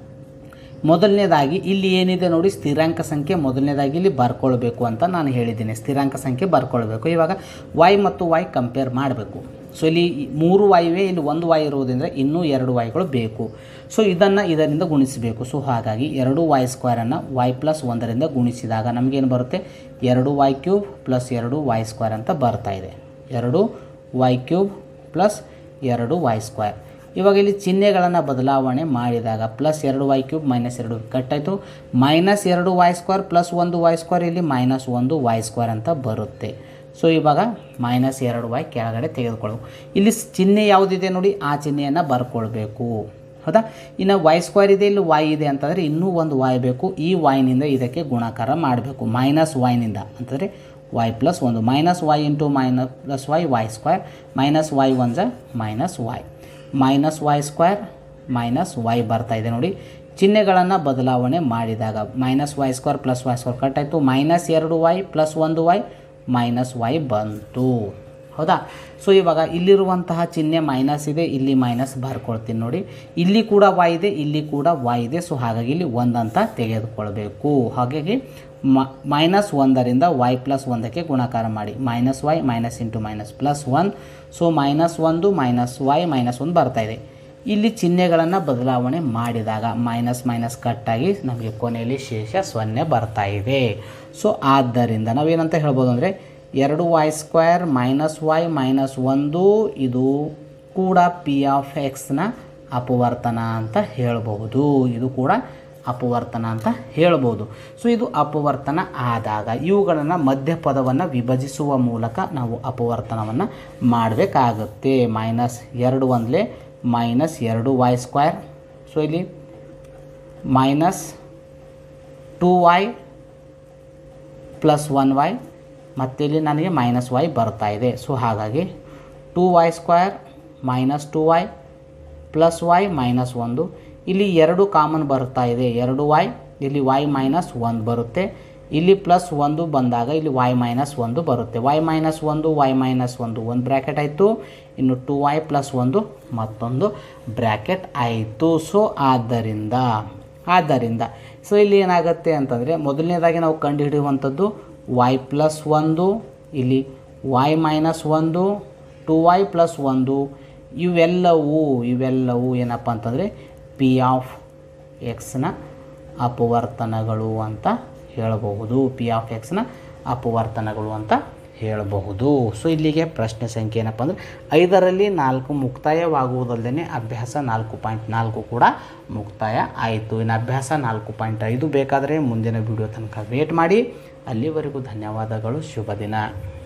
Speaker 1: ಮೊದಲನೇದಾಗಿ ಇಲ್ಲಿ ಏನಿದೆ ನೋಡಿ ಸ್ಥಿರಾಂಕ ಸಂಖ್ಯೆ ಮೊದಲನೇದಾಗಿ ಇಲ್ಲಿ ಬರ್ಕೊಳ್ಬೇಕು ಅಂತ ನಾನು ಹೇಳಿದ್ದೀನಿ ಸ್ಥಿರಾಂಕ ಸಂಖ್ಯೆ ಬರ್ಕೊಳ್ಬೇಕು ಇವಾಗ ವೈ ಮತ್ತು ವೈ ಕಂಪೇರ್ ಮಾಡಬೇಕು ಸೊ ಇಲ್ಲಿ ಮೂರು ವಾಯುವೆ ಇಲ್ಲಿ ಒಂದು ವಾಯು ಇರುವುದರಿಂದ ಇನ್ನೂ ಎರಡು ವಾಯುಗಳು ಬೇಕು ಸೊ ಇದನ್ನು ಇದರಿಂದ ಗುಣಿಸಬೇಕು ಸೊ ಹಾಗಾಗಿ ಎರಡು ವೈ ಸ್ಕ್ವೇರನ್ನು ವೈ ಪ್ಲಸ್ ಒಂದರಿಂದ ಗುಣಿಸಿದಾಗ ನಮಗೇನು ಬರುತ್ತೆ ಎರಡು ವೈ ಕ್ಯೂಬ್ ಪ್ಲಸ್ ಎರಡು ವೈ ಸ್ಕ್ವೇರ್ ಅಂತ ಬರ್ತಾ ಇದೆ ಎರಡು ವೈ ಕ್ಯೂಬ್ ಪ್ಲಸ್ ಎರಡು ವೈ ಸ್ಕ್ವೇರ್ ಇವಾಗ ಇಲ್ಲಿ ಚಿಹ್ನೆಗಳನ್ನು ಬದಲಾವಣೆ ಮಾಡಿದಾಗ ಪ್ಲಸ್ ಎರಡು ವೈ ಕ್ಯೂಬ್ ಮೈನಸ್ ಎರಡು ಕಟ್ಟಾಯಿತು ಮೈನಸ್ ಎರಡು ವೈ ಸ್ಕ್ವೇರ್ ಪ್ಲಸ್ ಒಂದು ವೈ ಸ್ಕ್ವೇರ್ ಇಲ್ಲಿ ಮೈನಸ್ ಒಂದು ವೈ ಸ್ಕ್ವೇರ್ ಅಂತ ಬರುತ್ತೆ ಸೊ ಇವಾಗ ಮೈನಸ್ ಎರಡು ವೈ ಕೆಳಗಡೆ ತೆಗೆದುಕೊಳ್ಳಬೇಕು ಇಲ್ಲಿ ಸ್- ಚಿಹ್ನೆ ಯಾವುದಿದೆ ನೋಡಿ ಆ ಚಿಹ್ನೆಯನ್ನು ಬರ್ಕೊಳ್ಬೇಕು ಹೌದಾ ಇನ್ನು ವೈ ಸ್ಕ್ವೇರ್ ಇದೆ ಇಲ್ಲಿ ವೈ ಇದೆ ಅಂತಂದರೆ ಇನ್ನೂ ಒಂದು ವೈ ಬೇಕು ಈ ವೈನಿಂದ ಇದಕ್ಕೆ ಗುಣಾಕಾರ ಮಾಡಬೇಕು ಮೈನಸ್ ವೈನಿಂದ ಅಂತಂದರೆ ವೈ ಪ್ಲಸ್ ಒಂದು minus y into minus plus y y square minus y one ಜ minus y minus y square minus y ಬರ್ತಾ ಇದೆ ನೋಡಿ ಚಿಹ್ನೆಗಳನ್ನು ಬದಲಾವಣೆ ಮಾಡಿದಾಗ minus y square plus y square ಕಟ್ಟಾಯಿತು ಮೈನಸ್ ಎರಡು ವೈ ಪ್ಲಸ್ ಒಂದು ವೈ ಮೈನಸ್ ವೈ ಬಂತು ಹೌದಾ ಸೊ ಇವಾಗ ಇಲ್ಲಿರುವಂತಹ ಚಿಹ್ನೆ ಮೈನಸ್ ಇದೆ ಇಲ್ಲಿ ಮೈನಸ್ ಬರ್ಕೊಳ್ತೀನಿ ನೋಡಿ ಇಲ್ಲಿ ಕೂಡ ವೈ ಇದೆ ಇಲ್ಲಿ ಕೂಡ ವೈ ಇದೆ ಸೊ ಹಾಗಾಗಿ ಇಲ್ಲಿ ಒಂದಂತ ತೆಗೆದುಕೊಳ್ಬೇಕು ಹಾಗಾಗಿ ಮೈನಸ್ ಒಂದರಿಂದ ವೈ ಪ್ಲಸ್ ಒಂದಕ್ಕೆ ಗುಣಾಕಾರ ಮಾಡಿ minus y minus into minus plus one so minus ಒಂದು ಮೈನಸ್ ವೈ ಮೈನಸ್ ಒಂದು ಬರ್ತಾ ಇದೆ ಇಲ್ಲಿ ಚಿಹ್ನೆಗಳನ್ನು ಬದಲಾವಣೆ ಮಾಡಿದಾಗ ಮೈನಸ್ ಮೈನಸ್ ಕಟ್ಟಾಗಿ ನಮಗೆ ಕೊನೆಯಲ್ಲಿ ಶೇಷ ಸೊನ್ನೆ ಬರ್ತಾ ಇದೆ ಸೊ ಆದ್ದರಿಂದ ನಾವೇನಂತ ಹೇಳ್ಬೋದು ಅಂದರೆ ಎರಡು y square minus y minus ಒಂದು ಇದು ಕೂಡ ಪಿ ಆಫ್ ಎಕ್ಸ್ನ ಅಪವರ್ತನ ಅಂತ ಹೇಳ್ಬಹುದು ಇದು ಕೂಡ ಅಪವರ್ತನ ಅಂತ ಹೇಳ್ಬೋದು ಸೊ ಇದು ಅಪವರ್ತನ ಆದಾಗ ಇವುಗಳನ್ನು ಮಧ್ಯಪದವನ್ನು ವಿಭಜಿಸುವ ಮೂಲಕ ನಾವು ಅಪವರ್ತನವನ್ನು ಮಾಡಬೇಕಾಗುತ್ತೆ ಮೈನಸ್ ಎರಡು ಒಂದಲೇ ಮೈನಸ್ ಎರಡು ವೈ ಸ್ಕ್ವೇರ್ ಸೊ ಇಲ್ಲಿ minus two y plus one y ಮತ್ತು ಇಲ್ಲಿ ನನಗೆ ಮೈನಸ್ ವೈ ಬರ್ತಾ ಇದೆ ಸೊ ಹಾಗಾಗಿ two y square minus two y plus y minus ಒಂದು ಇಲ್ಲಿ ಎರಡು ಕಾಮನ್ ಬರ್ತಾ ಇದೆ ಎರಡು ವೈ ಇಲ್ಲಿ ವೈ ಮೈನಸ್ ಒಂದು ಬರುತ್ತೆ ಇಲ್ಲಿ ಪ್ಲಸ್ ಒಂದು ಬಂದಾಗ ಇಲ್ಲಿ ವೈ ಮೈನಸ್ ಒಂದು ಬರುತ್ತೆ ವೈ ಮೈನಸ್ ಒಂದು ವೈ ಮೈನಸ್ ಒಂದು ಒಂದು ಬ್ರ್ಯಾಕೆಟ್ ಆಯಿತು ಇನ್ನು ಟು ವೈ ಪ್ಲಸ್ ಒಂದು ಮತ್ತೊಂದು ಬ್ರ್ಯಾಕೆಟ್ ಆಯಿತು ಸೊ ಆದ್ದರಿಂದ ಆದ್ದರಿಂದ ಸೊ ಇಲ್ಲಿ ಏನಾಗುತ್ತೆ ಅಂತಂದರೆ ಮೊದಲನೇದಾಗಿ ನಾವು ಕಂಡು ಹಿಡಿಯುವಂಥದ್ದು ವೈ ಪ್ಲಸ್ ಒಂದು ಇಲ್ಲಿ ವೈ ಮೈನಸ್ ಒಂದು ಟು ವೈ ಪ್ಲಸ್ ಒಂದು ಇವೆಲ್ಲವೂ ಇವೆಲ್ಲವೂ ಏನಪ್ಪ ಅಂತಂದರೆ ಪಿ ಆಫ್ ಎಕ್ಸ್ನ ಅಪವರ್ತನಗಳು ಅಂತ ಹೇಳಬಹುದು ಪಿ ಆಫ್ ಎಕ್ಸ್ನ ಅಪವರ್ತನಗಳು ಅಂತ ಹೇಳಬಹುದು ಸೊ ಇಲ್ಲಿಗೆ ಪ್ರಶ್ನೆ ಸಂಖ್ಯೆ ಏನಪ್ಪ ಅಂದರೆ ಐದರಲ್ಲಿ ನಾಲ್ಕು ಮುಕ್ತಾಯವಾಗುವುದಲ್ಲದೆ ಅಭ್ಯಾಸ ನಾಲ್ಕು ಪಾಯಿಂಟ್ ನಾಲ್ಕು ಕೂಡ ಮುಕ್ತಾಯ ಆಯಿತು ಇನ್ನು ಅಭ್ಯಾಸ ನಾಲ್ಕು ಪಾಯಿಂಟ್ ಐದು ಬೇಕಾದರೆ ಮುಂದಿನ ವಿಡಿಯೋ ತನಕ ವೇಟ್ ಮಾಡಿ ಅಲ್ಲಿವರೆಗೂ ಧನ್ಯವಾದಗಳು ಶುಭ ದಿನ